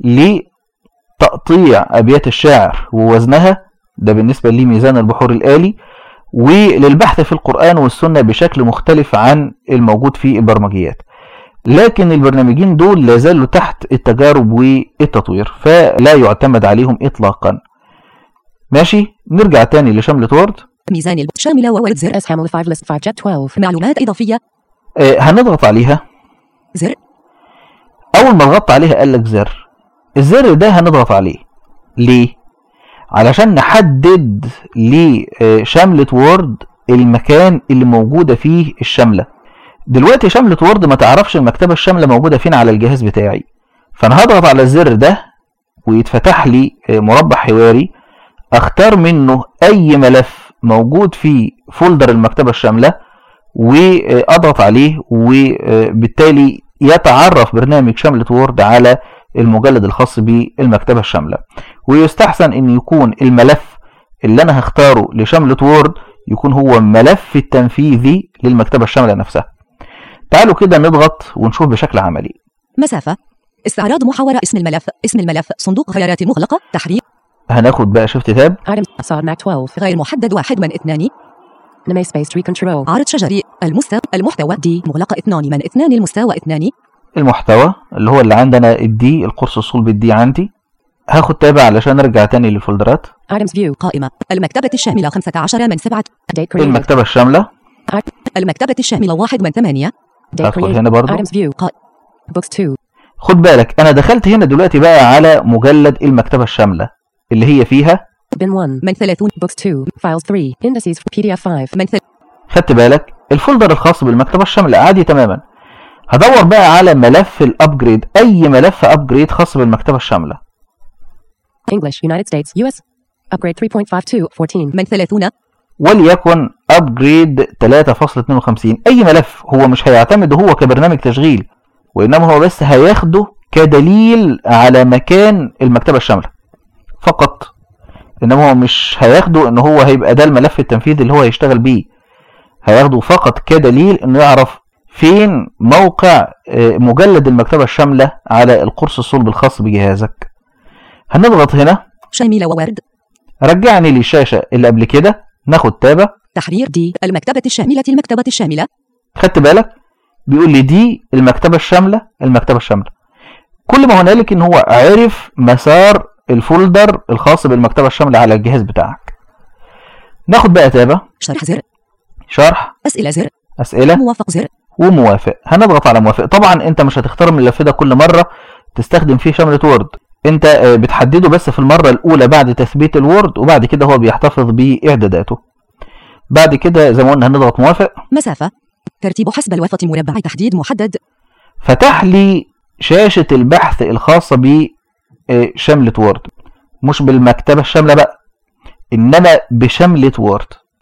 لتقطيع أبيات الشعر ووزنها ده بالنسبة لميزان البحور الآلي وللبحث في القرآن والسنة بشكل مختلف عن الموجود في البرمجيات لكن البرنامجين دول لا زالوا تحت التجارب والتطوير فلا يعتمد عليهم إطلاقا ماشي نرجع تاني لشملة وورد ميزان الب... شاملة وورد زر S Hamel 5 list 5 jet 12. معلومات إضافية آه هنضغط عليها زر اول ما ضغطت عليها قال لك زر الزر ده هنضغط عليه ليه علشان نحدد لشملة وورد المكان اللي موجودة فيه الشملة دلوقتي شملة وورد ما تعرفش المكتبة الشاملة موجودة فين على الجهاز بتاعي فانا هضغط على الزر ده ويتفتح لي آه، مربع حواري اختار منه اي ملف موجود في فولدر المكتبة الشاملة واضغط عليه وبالتالي يتعرف برنامج شملة وورد على المجلد الخاص بالمكتبة الشاملة ويستحسن ان يكون الملف اللي انا هختاره لشملة وورد يكون هو ملف التنفيذي للمكتبة الشاملة نفسها تعالوا كده نضغط ونشوف بشكل عملي مسافة استعراض محاورة اسم الملف اسم الملف صندوق خيارات مغلقة تحرير هناخد بقى شيفت تاب Items Assad Mac 12. غير محدد واحد من اثنان Name space tree control. عرض شجري المستوى المحتوى دي مغلقة اثنان من اثنان المستوى اثنان المحتوى اللي هو اللي عندنا الدي القرص الصلب الدي عندي هاخد تابع علشان ارجع تاني للفولدرات Items view. قائمة المكتبة الشاملة 15 من سبعة Date created. المكتبة الشاملة المكتبة الشاملة واحد من ثمانية Date هدخل created. هنا برضو. Items view. قا- Books 2. خد بالك انا دخلت هنا دلوقتي بقى على مجلد المكتبة الشاملة اللي هي فيها Bin 1. من ثلاثون Books 2. Files 3. Indices for PDF 5. من ث... خدت بالك الفولدر الخاص بالمكتبة الشاملة عادي تماما هدور بقى على ملف الابجريد اي ملف ابجريد خاص بالمكتبة الشاملة English. United States. US. Upgrade 3.52. 14. من ثلاثون وليكن ابجريد 3.52 اي ملف هو مش هيعتمد هو كبرنامج تشغيل وانما هو بس هياخده كدليل على مكان المكتبة الشاملة فقط انما هو مش هياخده ان هو هيبقى ده الملف التنفيذي اللي هو هيشتغل بيه هياخده فقط كدليل انه يعرف فين موقع آه، مجلد المكتبة الشاملة على القرص الصلب الخاص بجهازك هنضغط هنا شاملة وورد رجعني للشاشة اللي قبل كده ناخد تابة تحرير دي المكتبة الشاملة المكتبة الشاملة خدت بالك بيقول لي دي المكتبة الشاملة المكتبة الشاملة كل ما هنالك ان هو عرف مسار الفولدر الخاص بالمكتبة الشاملة على الجهاز بتاعك ناخد بقى تابة شرح زر شرح أسئلة زر أسئلة موافق زر وموافق هنضغط على موافق طبعا انت مش هتختار من الملف ده كل مرة تستخدم فيه شملة وورد انت آه، بتحدده بس في المرة الاولى بعد تثبيت الوورد وبعد كده هو بيحتفظ باعداداته بعد كده زي ما قلنا هنضغط موافق مسافة ترتيب حسب الوسط مربع تحديد محدد فتح لي شاشة البحث الخاصة بشملة وورد مش بالمكتبة الشاملة بقى إنما بشملة وورد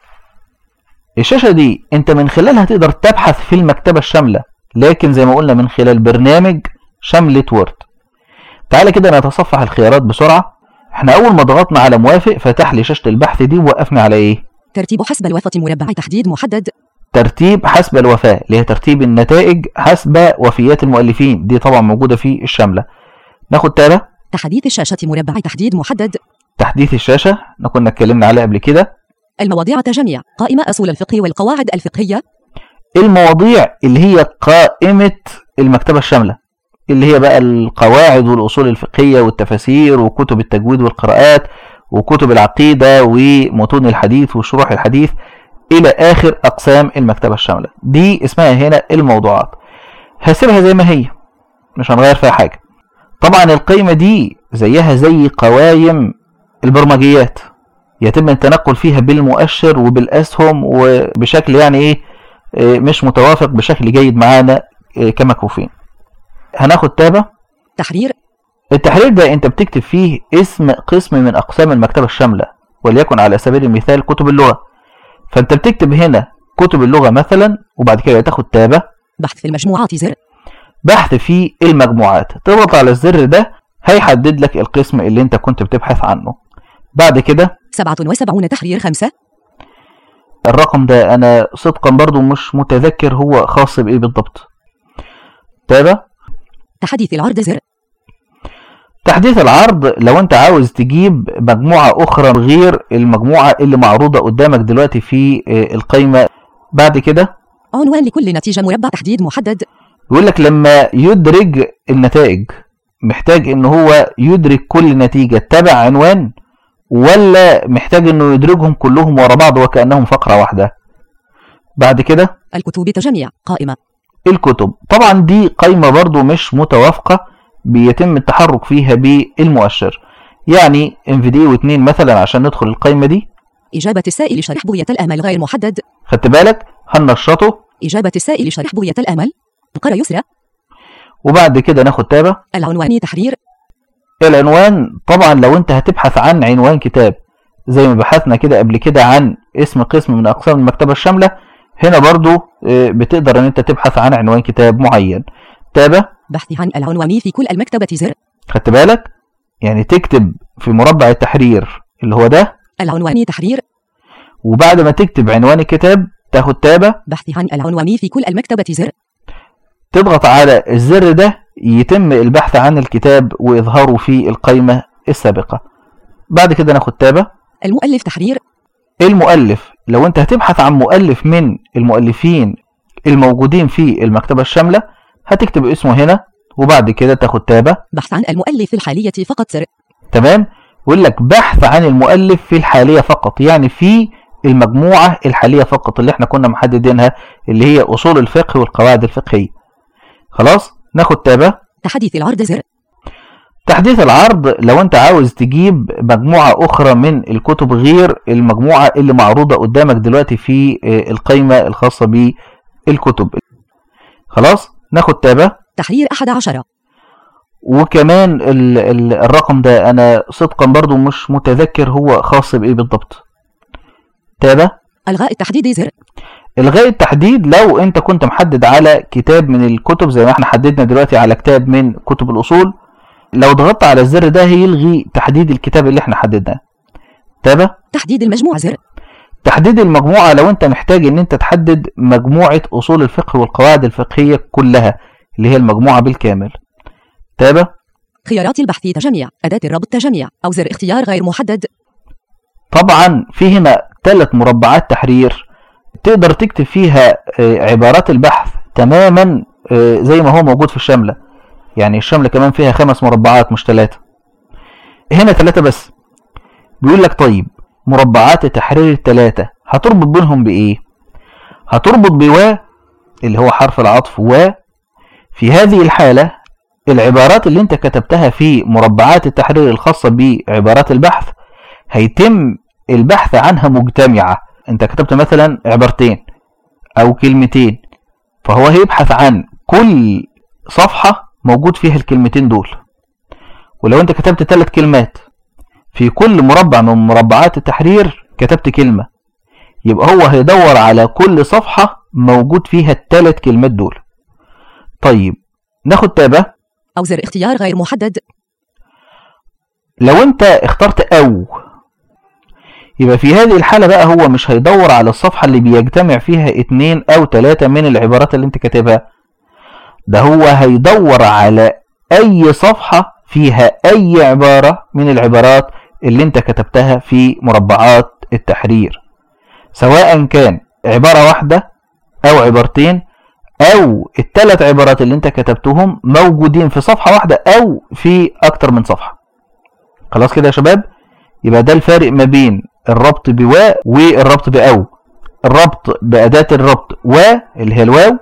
الشاشة دي أنت من خلالها تقدر تبحث في المكتبة الشاملة لكن زي ما قلنا من خلال برنامج شملة وورد تعالى كده نتصفح الخيارات بسرعة احنا أول ما ضغطنا على موافق فتح لي شاشة البحث دي ووقفنا على إيه؟ ترتيب حسب الوسط مربع تحديد محدد ترتيب حسب الوفاة اللي هي ترتيب النتائج حسب وفيات المؤلفين دي طبعا موجودة في الشاملة ناخد تابة تحديث الشاشة مربع تحديد محدد تحديث الشاشة احنا كنا اتكلمنا عليه قبل كده المواضيع تجميع قائمة أصول الفقه والقواعد الفقهية المواضيع اللي هي قائمة المكتبة الشاملة اللي هي بقى القواعد والأصول الفقهية والتفاسير وكتب التجويد والقراءات وكتب العقيدة ومتون الحديث وشروح الحديث إلى آخر أقسام المكتبة الشاملة دي اسمها هنا الموضوعات هسيبها زي ما هي مش هنغير فيها حاجة طبعا القيمة دي زيها زي قوايم البرمجيات يتم التنقل فيها بالمؤشر وبالأسهم وبشكل يعني إيه إيه، مش متوافق بشكل جيد معانا إيه، كمكفوفين هناخد تابة تحرير التحرير ده انت بتكتب فيه اسم قسم من اقسام المكتبة الشاملة وليكن على سبيل المثال كتب اللغة فانت بتكتب هنا كتب اللغة مثلا وبعد كده تاخد تابة بحث في المجموعات زر بحث في المجموعات تضغط على الزر ده هيحدد لك القسم اللي انت كنت بتبحث عنه بعد كده 77 تحرير 5 الرقم ده انا صدقا برضو مش متذكر هو خاص بايه بالضبط تابة تحديث العرض زر تحديث العرض لو انت عاوز تجيب مجموعة اخرى غير المجموعة اللي معروضة قدامك دلوقتي في آه، القائمة بعد كده عنوان لكل نتيجة مربع تحديد محدد يقول لك لما يدرج النتائج محتاج ان هو يدرج كل نتيجة تبع عنوان ولا محتاج انه يدرجهم كلهم ورا بعض وكأنهم فقرة واحدة بعد كده الكتب تجميع قائمة الكتب طبعا دي قائمة برضو مش متوافقة بيتم التحرك فيها بالمؤشر يعني ام في دي و2 مثلا عشان ندخل القائمة دي إجابة السائل شرح بغية الأمل غير محدد خدت بالك هننشطه إجابة السائل شرح بغية الأمل قرى يسرى وبعد كده ناخد تابة العنوان تحرير العنوان طبعا لو انت هتبحث عن عنوان كتاب زي ما بحثنا كده قبل كده عن اسم قسم من اقسام المكتبة الشاملة هنا برضو آه، بتقدر ان انت تبحث عن عنوان كتاب معين تابة بحث عن العنوان في كل المكتبة زر خدت بالك يعني تكتب في مربع التحرير اللي هو ده العنوان تحرير وبعد ما تكتب عنوان الكتاب تاخد تابة بحث عن العنوان في كل المكتبة زر تضغط على الزر ده يتم البحث عن الكتاب وإظهاره في القائمة السابقة بعد كده ناخد تابة المؤلف تحرير المؤلف لو انت هتبحث عن مؤلف من المؤلفين الموجودين في المكتبة الشاملة هتكتب اسمه هنا وبعد كده تاخد تابة بحث عن المؤلف الحالية فقط زر تمام يقول لك بحث عن المؤلف في الحالية فقط يعني في المجموعة الحالية فقط اللي احنا كنا محددينها اللي هي أصول الفقه والقواعد الفقهية خلاص ناخد تابة تحديث العرض زر تحديث العرض لو انت عاوز تجيب مجموعة اخرى من الكتب غير المجموعة اللي معروضة قدامك دلوقتي في آه، القائمة الخاصة بالكتب خلاص ناخد تابة تحرير أحد عشر وكمان ال ال الرقم ده انا صدقا برضو مش متذكر هو خاص بايه بالضبط تابة ألغاء التحديد زر الغاء التحديد لو انت كنت محدد على كتاب من الكتب زي ما احنا حددنا دلوقتي على كتاب من كتب الاصول لو ضغطت على الزر ده هيلغي تحديد الكتاب اللي احنا حددناه تابة تحديد المجموع زر تحديد المجموعة لو انت محتاج ان انت تحدد مجموعة اصول الفقه والقواعد الفقهية كلها اللي هي المجموعة بالكامل تابة خيارات البحث تجميع أداة الربط تجميع أو زر اختيار غير محدد طبعا في هنا ثلاث مربعات تحرير تقدر تكتب فيها آه، عبارات البحث تماما آه، زي ما هو موجود في الشاملة يعني الشملة كمان فيها خمس مربعات مش ثلاثة هنا ثلاثة بس بيقول لك طيب مربعات تحرير الثلاثة هتربط بينهم بإيه؟ هتربط بوا اللي هو حرف العطف و في هذه الحالة العبارات اللي انت كتبتها في مربعات التحرير الخاصة بعبارات البحث هيتم البحث عنها مجتمعة انت كتبت مثلا عبارتين او كلمتين فهو هيبحث عن كل صفحة موجود فيها الكلمتين دول ولو انت كتبت ثلاث كلمات في كل مربع من مربعات التحرير كتبت كلمة يبقى هو هيدور على كل صفحة موجود فيها الثلاث كلمات دول طيب ناخد تابة أو زر اختيار غير محدد لو انت اخترت او يبقى في هذه الحالة بقى هو مش هيدور على الصفحة اللي بيجتمع فيها اتنين او تلاتة من العبارات اللي انت كاتبها ده هو هيدور على اي صفحة فيها اي عبارة من العبارات اللي انت كتبتها في مربعات التحرير سواء كان عبارة واحدة او عبارتين او الثلاث عبارات اللي انت كتبتهم موجودين في صفحة واحدة او في اكتر من صفحة خلاص كده يا شباب يبقى ده الفارق ما بين الربط بواء والربط بأو الربط بأداة الربط و اللي هي الواو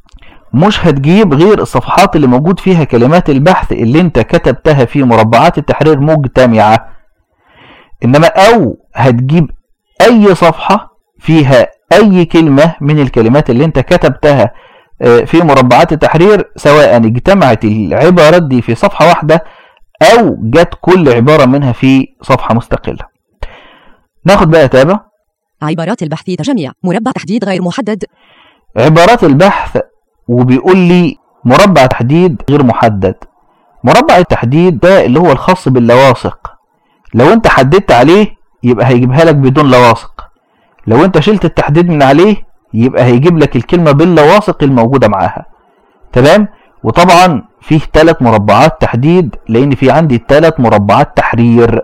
مش هتجيب غير الصفحات اللي موجود فيها كلمات البحث اللي انت كتبتها في مربعات التحرير مجتمعة انما او هتجيب اي صفحة فيها اي كلمة من الكلمات اللي انت كتبتها آه، في مربعات التحرير سواء اجتمعت العبارات دي في صفحة واحدة او جت كل عبارة منها في صفحة مستقلة ناخد بقى تابع عبارات البحث تجميع مربع تحديد غير محدد عبارات البحث وبيقول لي مربع تحديد غير محدد مربع التحديد ده اللي هو الخاص باللواصق لو انت حددت عليه يبقى هيجيبها لك بدون لواصق لو انت شلت التحديد من عليه يبقى هيجيب لك الكلمة باللواصق الموجودة معاها تمام وطبعا فيه ثلاث مربعات تحديد لان في عندي ثلاث مربعات تحرير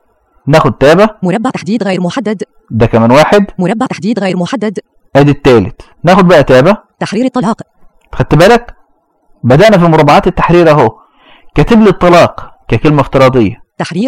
ناخد تابة مربع تحديد غير محدد ده كمان واحد مربع تحديد غير محدد ادي التالت ناخد بقى تابة تحرير الطلاق خدت بالك بدأنا في مربعات التحرير اهو كاتب لي الطلاق ككلمة افتراضية تحرير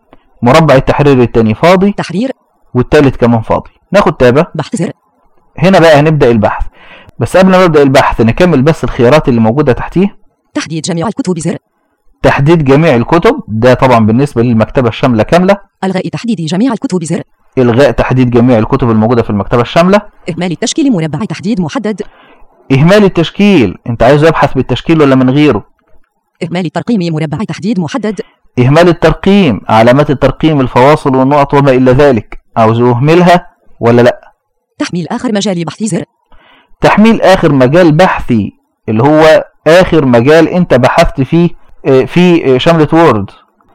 مربع التحرير التاني فاضي تحرير والتالت كمان فاضي ناخد تابة بحث زر هنا بقى هنبدأ البحث بس قبل ما نبدأ البحث نكمل بس الخيارات اللي موجودة تحتيه تحديد جميع الكتب زر تحديد جميع الكتب ده طبعا بالنسبة للمكتبة الشاملة كاملة الغاء تحديد جميع الكتب زر إلغاء تحديد جميع الكتب الموجودة في المكتبة الشاملة إهمال التشكيل مربع تحديد محدد إهمال التشكيل أنت عايز يبحث بالتشكيل ولا من غيره إهمال الترقيم مربع تحديد محدد إهمال الترقيم علامات الترقيم الفواصل والنقط وما إلى ذلك عاوز أهملها ولا لأ تحميل آخر مجال بحث زر تحميل آخر مجال بحثي اللي هو آخر مجال أنت بحثت فيه آه، في آه، شملة وورد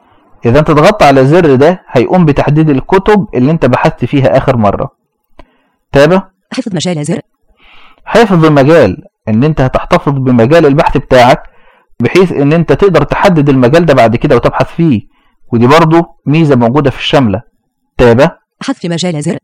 إذا أنت ضغطت على الزر ده هيقوم بتحديد الكتب اللي أنت بحثت فيها آخر مرة تابع حفظ مجال زر حفظ المجال ان انت هتحتفظ بمجال البحث بتاعك بحيث ان انت تقدر تحدد المجال ده بعد كده وتبحث فيه ودي برضو ميزة موجودة في الشاملة تابع حذف مجال زر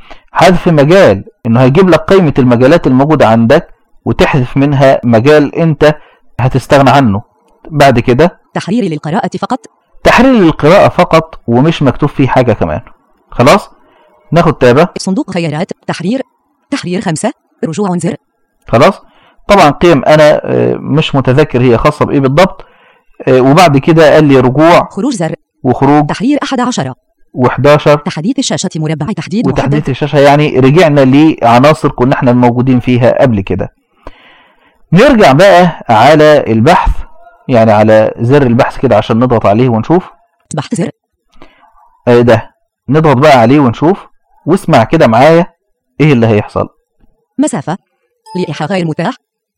حذف مجال انه هيجيب لك قائمة المجالات الموجودة عندك وتحذف منها مجال انت هتستغنى عنه بعد كده تحرير للقراءة فقط تحرير للقراءة فقط ومش مكتوب فيه حاجة كمان خلاص ناخد تابة صندوق خيارات تحرير تحرير خمسة رجوع زر خلاص طبعا قيم انا آه، مش متذكر هي خاصة بايه بالضبط آه، وبعد كده قال لي رجوع خروج زر وخروج تحرير أحد عشر و11 تحديث الشاشة مربع تحديد وتحديث محدد الشاشة يعني رجعنا لعناصر كنا احنا موجودين فيها قبل كده نرجع بقى على البحث يعني على زر البحث كده عشان نضغط عليه ونشوف بحث زر آه، ده نضغط بقى عليه ونشوف واسمع كده معايا ايه اللي هيحصل مسافة لإيحاء غير متاح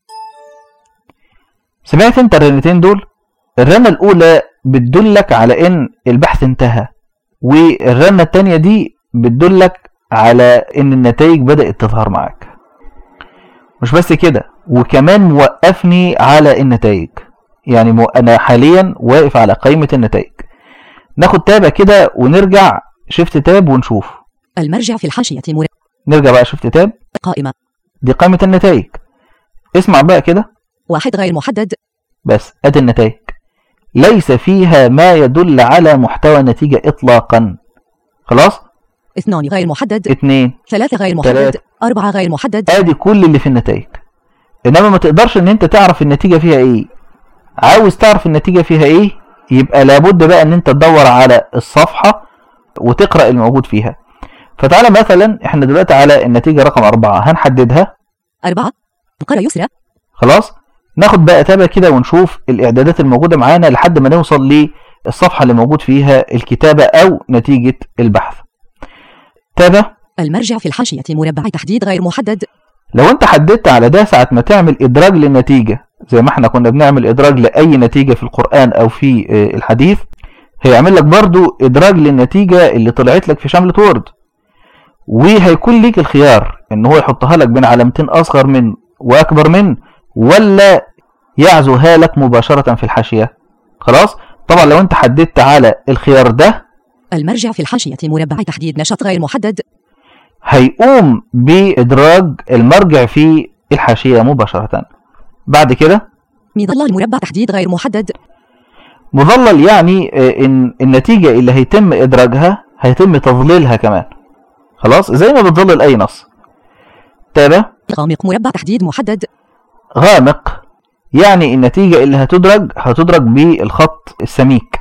سمعت انت الرنتين دول الرنة الأولى بتدلك على إن البحث انتهى والرنة التانية دي بتدلك على إن النتائج بدأت تظهر معاك مش بس كده وكمان موقفني على النتائج يعني مو أنا حاليا واقف على قائمة النتائج ناخد تابة كده ونرجع شفت تاب ونشوف المرجع في الحاشية مر... نرجع بقى شفت تاب قائمة دي قائمة النتائج اسمع بقى كده واحد غير محدد بس ادي النتائج ليس فيها ما يدل على محتوى النتيجة اطلاقا خلاص اثنان غير محدد اتنين ثلاثة غير محدد ثلاثة. أربعة غير محدد ادي كل اللي في النتائج انما ما تقدرش ان انت تعرف النتيجة فيها ايه عاوز تعرف النتيجة فيها ايه يبقى لابد بقى ان انت تدور على الصفحة وتقرأ الموجود فيها فتعالى مثلا احنا دلوقتي على النتيجة رقم أربعة هنحددها أربعة قرى يسرى خلاص ناخد بقى تابع كده ونشوف الإعدادات الموجودة معانا لحد ما نوصل للصفحة اللي موجود فيها الكتابة أو نتيجة البحث تابع المرجع في الحاشية مربع تحديد غير محدد لو انت حددت على ده ساعة ما تعمل إدراج للنتيجة زي ما احنا كنا بنعمل إدراج لأي نتيجة في القرآن أو في آه، الحديث هيعمل لك برضو إدراج للنتيجة اللي طلعت لك في شملة وورد وهيكون ليك الخيار ان هو يحطها لك بين علامتين اصغر من واكبر من ولا يعزوها لك مباشرة في الحاشية خلاص طبعا لو انت حددت على الخيار ده المرجع في الحاشية مربع تحديد نشاط غير محدد هيقوم بإدراج المرجع في الحاشية مباشرة بعد كده مظلة مربع تحديد غير محدد مظلل يعني آه، ان النتيجة اللي هيتم إدراجها هيتم تظليلها كمان خلاص زي ما بتظلل أي نص تابع غامق مربع تحديد محدد غامق يعني النتيجة اللي هتدرج هتدرج بالخط السميك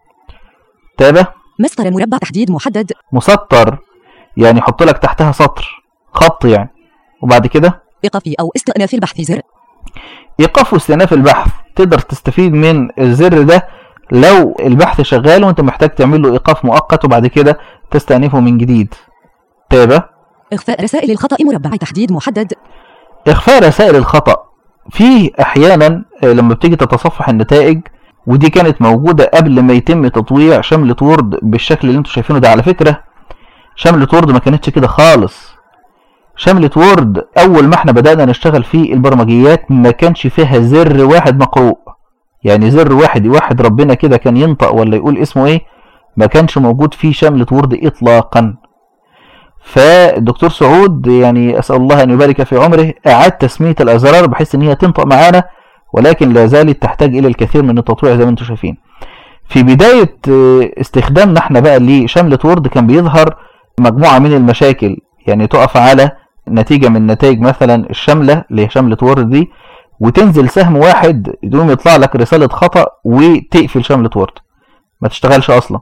تابع مسطرة مربع تحديد محدد مسطر يعني يحط لك تحتها سطر خط يعني وبعد كده إيقافي أو استئناف البحث زر ايقاف واستئناف البحث تقدر تستفيد من الزر ده لو البحث شغال وانت محتاج تعمل له ايقاف مؤقت وبعد كده تستأنفه من جديد تابع إخفاء رسائل الخطأ مربع تحديد محدد اخفاء رسائل الخطأ فيه احيانا آه، لما بتيجي تتصفح النتائج ودي كانت موجودة قبل ما يتم تطويع شملة وورد بالشكل اللي انتوا شايفينه ده على فكرة شملة وورد ما كانتش كده خالص شملة وورد اول ما احنا بدأنا نشتغل في البرمجيات ما كانش فيها زر واحد مقروء يعني زر واحد واحد ربنا كده كان ينطق ولا يقول اسمه ايه ما كانش موجود في شملة وورد اطلاقا فالدكتور سعود يعني اسال الله ان يبارك في عمره اعاد تسميه الازرار بحيث ان هي تنطق معانا ولكن لا زالت تحتاج الى الكثير من التطويع زي ما انتم شايفين في بدايه آه، استخدامنا احنا بقى لشمله وورد كان بيظهر مجموعه من المشاكل يعني تقف على نتيجه من نتائج مثلا الشمله اللي هي شمله وورد دي وتنزل سهم واحد يقوم يطلع لك رساله خطا وتقفل شمله وورد ما تشتغلش اصلا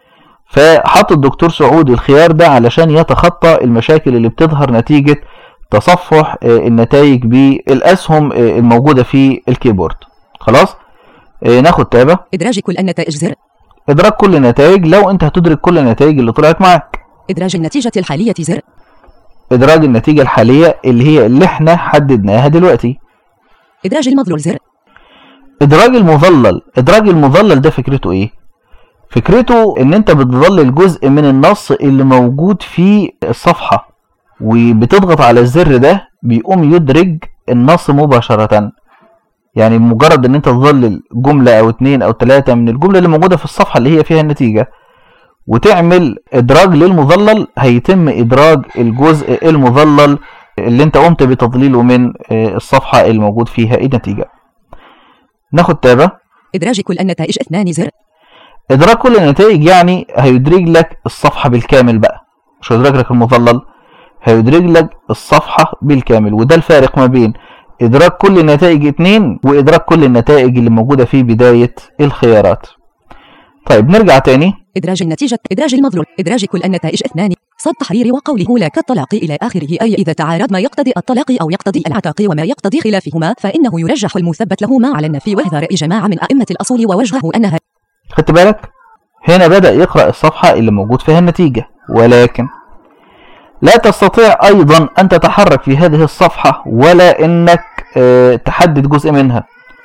فحط الدكتور سعود الخيار ده علشان يتخطى المشاكل اللي بتظهر نتيجة تصفح آه، النتائج بالأسهم آه، الموجودة في الكيبورد خلاص آه، ناخد تابة إدراج كل النتائج زر إدراك كل النتائج لو أنت هتدرك كل النتائج اللي طلعت معاك إدراج النتيجة الحالية زر إدراج النتيجة الحالية اللي هي اللي احنا حددناها دلوقتي إدراج المظلول زر إدراج المظلل إدراج المظلل ده فكرته إيه؟ فكرته إن أنت بتظلل جزء من النص اللي موجود في الصفحة وبتضغط على الزر ده بيقوم يدرج النص مباشرة يعني مجرد إن أنت تظلل جملة أو اتنين أو تلاتة من الجملة اللي موجودة في الصفحة اللي هي فيها النتيجة وتعمل إدراج للمظلل هيتم إدراج الجزء المظلل اللي أنت قمت بتضليله من آه، الصفحة الموجود فيها النتيجة ناخد تابة إدراج كل النتائج اثنان زر ادراك كل النتائج يعني هيدرج لك الصفحه بالكامل بقى مش هيدرج لك المظلل هيدرج لك الصفحه بالكامل وده الفارق ما بين ادراك كل النتائج اتنين وادراك كل النتائج اللي موجوده في بدايه الخيارات طيب نرجع تاني إدراج النتيجة إدراج المظلول إدراج كل النتائج اثنان صد تحرير وقوله لا كالطلاق إلى آخره أي إذا تعارض ما يقتضي الطلاق أو يقتضي العتاق وما يقتضي خلافهما فإنه يرجح المثبت له ما على النفي وهذا رأي جماعة من أئمة الأصول ووجهه أنها خدت بالك هنا بدأ يقرأ الصفحة اللي موجود فيها النتيجة ولكن لا تستطيع أيضا أن تتحرك في هذه الصفحة ولا أنك آه، تحدد جزء منها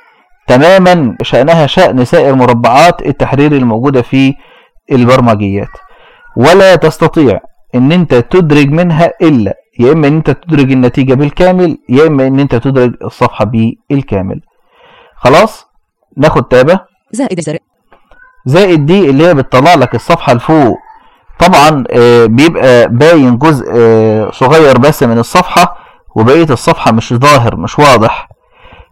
تماما شأنها شأن سائر مربعات التحرير الموجودة في البرمجيات ولا تستطيع ان انت تدرج منها الا يا اما ان انت تدرج النتيجة بالكامل يا اما ان انت تدرج الصفحة بالكامل خلاص ناخد تابة زائد زر زائد دي اللي هي بتطلع لك الصفحة لفوق طبعا آه، بيبقى باين جزء آه، صغير بس من الصفحة وبقية الصفحة مش ظاهر مش واضح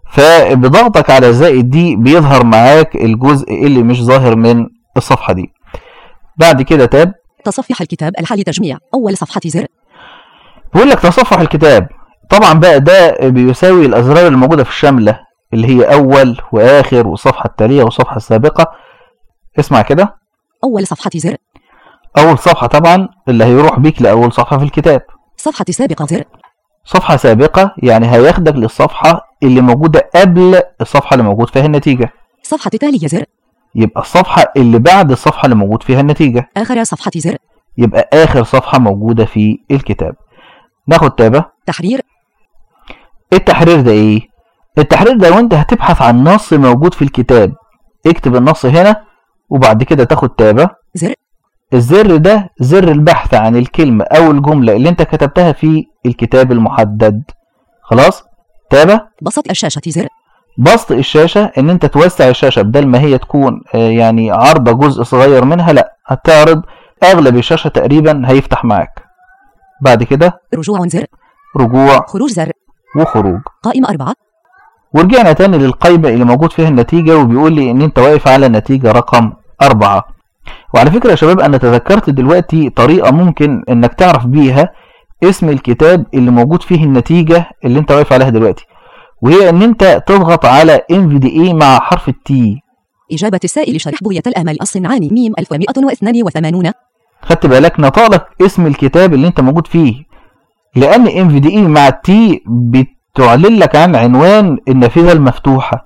فبضغطك على زائد دي بيظهر معاك الجزء اللي مش ظاهر من الصفحة دي بعد كده تاب تصفح الكتاب الحالي تجميع أول صفحة زر بيقول لك تصفح الكتاب طبعا بقى ده بيساوي الأزرار الموجودة في الشاملة اللي هي أول وآخر والصفحة التالية والصفحة السابقة اسمع كده أول صفحة زر أول صفحة طبعا اللي هيروح بيك لأول صفحة في الكتاب صفحة سابقة زر صفحة سابقة يعني هياخدك للصفحة اللي موجودة قبل الصفحة اللي موجود فيها النتيجة صفحة تالية زر يبقى الصفحة اللي بعد الصفحة اللي موجود فيها النتيجة آخر صفحة زر يبقى آخر صفحة موجودة في الكتاب ناخد تابة تحرير التحرير ده ايه التحرير ده وانت هتبحث عن نص موجود في الكتاب اكتب النص هنا وبعد كده تاخد تابة زر الزر ده زر البحث عن الكلمة او الجملة اللي انت كتبتها في الكتاب المحدد خلاص تابة بسط الشاشة زر بسط الشاشة ان انت توسع الشاشة بدل ما هي تكون آه، يعني عارضة جزء صغير منها لا هتعرض اغلب الشاشة تقريبا هيفتح معاك بعد كده رجوع زر رجوع خروج زر وخروج قائمة أربعة ورجعنا تاني للقائمة اللي موجود فيها النتيجة وبيقول لي ان انت واقف على النتيجة رقم أربعة وعلى فكرة يا شباب انا تذكرت دلوقتي طريقة ممكن انك تعرف بيها اسم الكتاب اللي موجود فيه النتيجة اللي انت واقف عليها دلوقتي وهي ان انت تضغط على NVDA مع حرف التي إجابة السائل شرح بغية الأمل الصنعاني ميم 1182 خدت بالك نطالك اسم الكتاب اللي انت موجود فيه لان NVDA مع التي بتعلن لك عن عنوان النافذة المفتوحة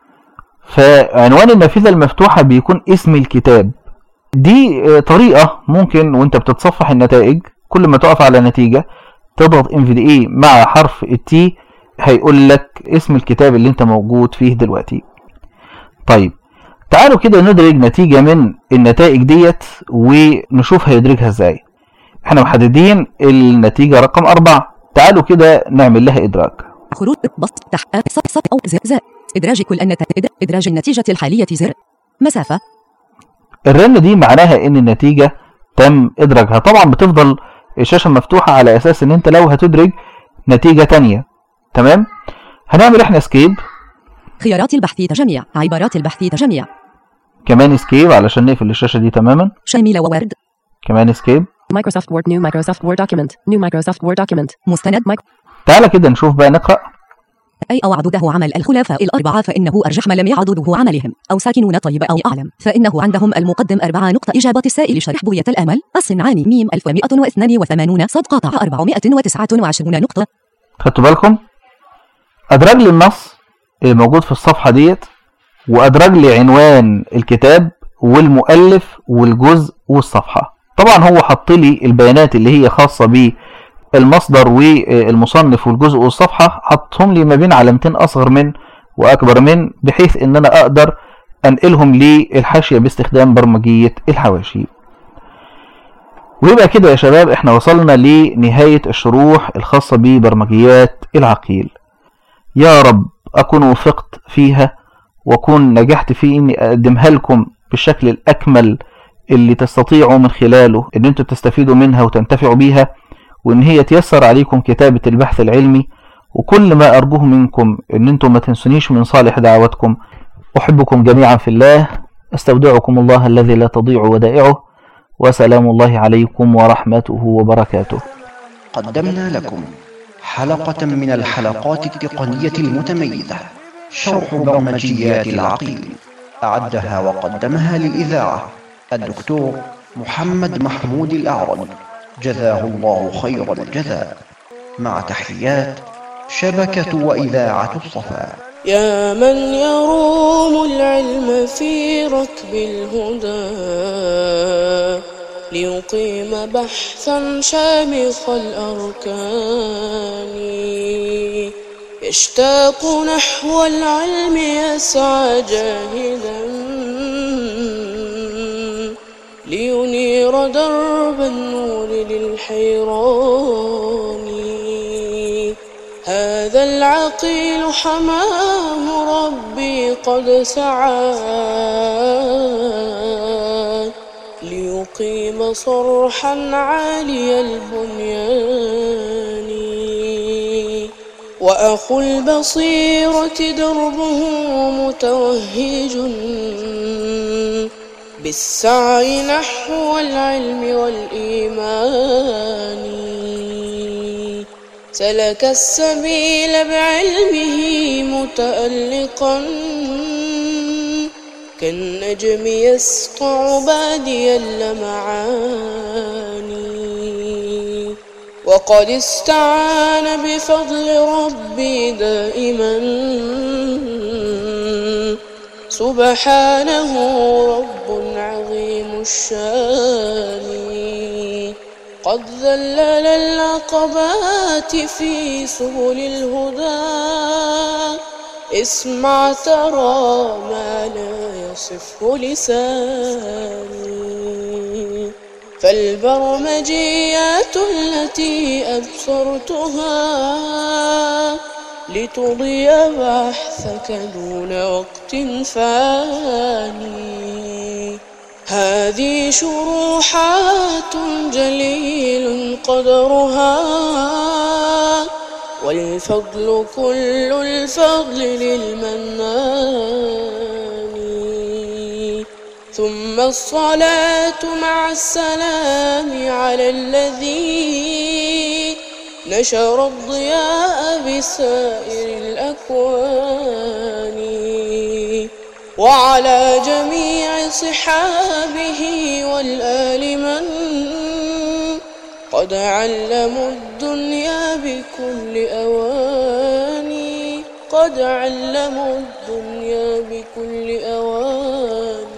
فعنوان النافذة المفتوحة بيكون اسم الكتاب دي آه، طريقة ممكن وانت بتتصفح النتائج كل ما تقف على نتيجة تضغط NVDA مع حرف التي هيقول لك اسم الكتاب اللي انت موجود فيه دلوقتي طيب تعالوا كده ندرج نتيجة من النتائج ديت ونشوف هيدرجها ازاي احنا محددين النتيجة رقم أربعة تعالوا كده نعمل لها إدراج خروج بسط تح صف صف أو زر زر إدراج كل النتائج إدراج النتيجة الحالية زر مسافة الرن دي معناها ان النتيجة تم ادراجها طبعا بتفضل الشاشة مفتوحة على اساس ان انت لو هتدرج نتيجة تانية تمام هنعمل احنا سكيب خيارات البحث تجميع عبارات البحث تجميع كمان سكيب علشان نقفل الشاشة دي تماما شاملة وورد كمان سكيب Microsoft Word. New Microsoft Word document. New Microsoft Word document. مستند مايك تعالى كده نشوف بقى نقرأ أي أو عدده عمل الخلفاء الأربعة فإنه أرجح ما لم يعضده عملهم أو ساكنون طيب أو أعلم فإنه عندهم المقدم أربعة نقطة إجابة السائل شرح بغية الأمل الصنعاني ميم 1182 صد قاطع 429 نقطة خدتوا بالكم ادرج لي النص اللي موجود في الصفحة ديت وادرج لي عنوان الكتاب والمؤلف والجزء والصفحة طبعا هو حط لي البيانات اللي هي خاصة بالمصدر والمصنف والجزء والصفحة حطهم لي ما بين علامتين اصغر من واكبر من بحيث ان انا اقدر انقلهم للحاشية باستخدام برمجية الحواشي ويبقى كده يا شباب احنا وصلنا لنهاية الشروح الخاصة ببرمجيات العقيل يا رب أكون وفقت فيها وأكون نجحت في إني أقدمها لكم بالشكل الأكمل اللي تستطيعوا من خلاله إن أنتوا تستفيدوا منها وتنتفعوا بيها وإن هي تيسر عليكم كتابة البحث العلمي وكل ما أرجوه منكم إن أنتم ما تنسونيش من صالح دعواتكم أحبكم جميعا في الله أستودعكم الله الذي لا تضيع ودائعه وسلام الله عليكم ورحمته وبركاته قدمنا لكم حلقة من الحلقات التقنية المتميزة شرح برمجيات العقيل أعدها وقدمها للإذاعة الدكتور محمد محمود الأعرج جزاه الله خير الجزاء مع تحيات شبكة وإذاعة الصفا يا من يروم العلم في ركب الهدى ليقيم بحثا شامخ الأركان يشتاق نحو العلم يسعى جاهدا لينير درب النور للحيران هذا العقيل حمام ربي قد سعى ليقيم صرحا عالي البنيان وأخو البصيرة دربه متوهج بالسعي نحو العلم والإيمان سلك السبيل بعلمه متألقا كالنجم يسطع بادي اللمعان وقد استعان بفضل ربي دائما سبحانه رب عظيم الشان قد ذلل العقبات في سبل الهدى اسمع ترى ما لا يصفه لساني فالبرمجيات التي أبصرتها لتضي بحثك دون وقت فاني هذه شروحات جليل قدرها والفضل كل الفضل للمنان ثم الصلاة مع السلام على الذي نشر الضياء بسائر الأكوان وعلى جميع صحابه والآل من قد علموا الدنيا بكل أواني قد علموا الدنيا بكل أواني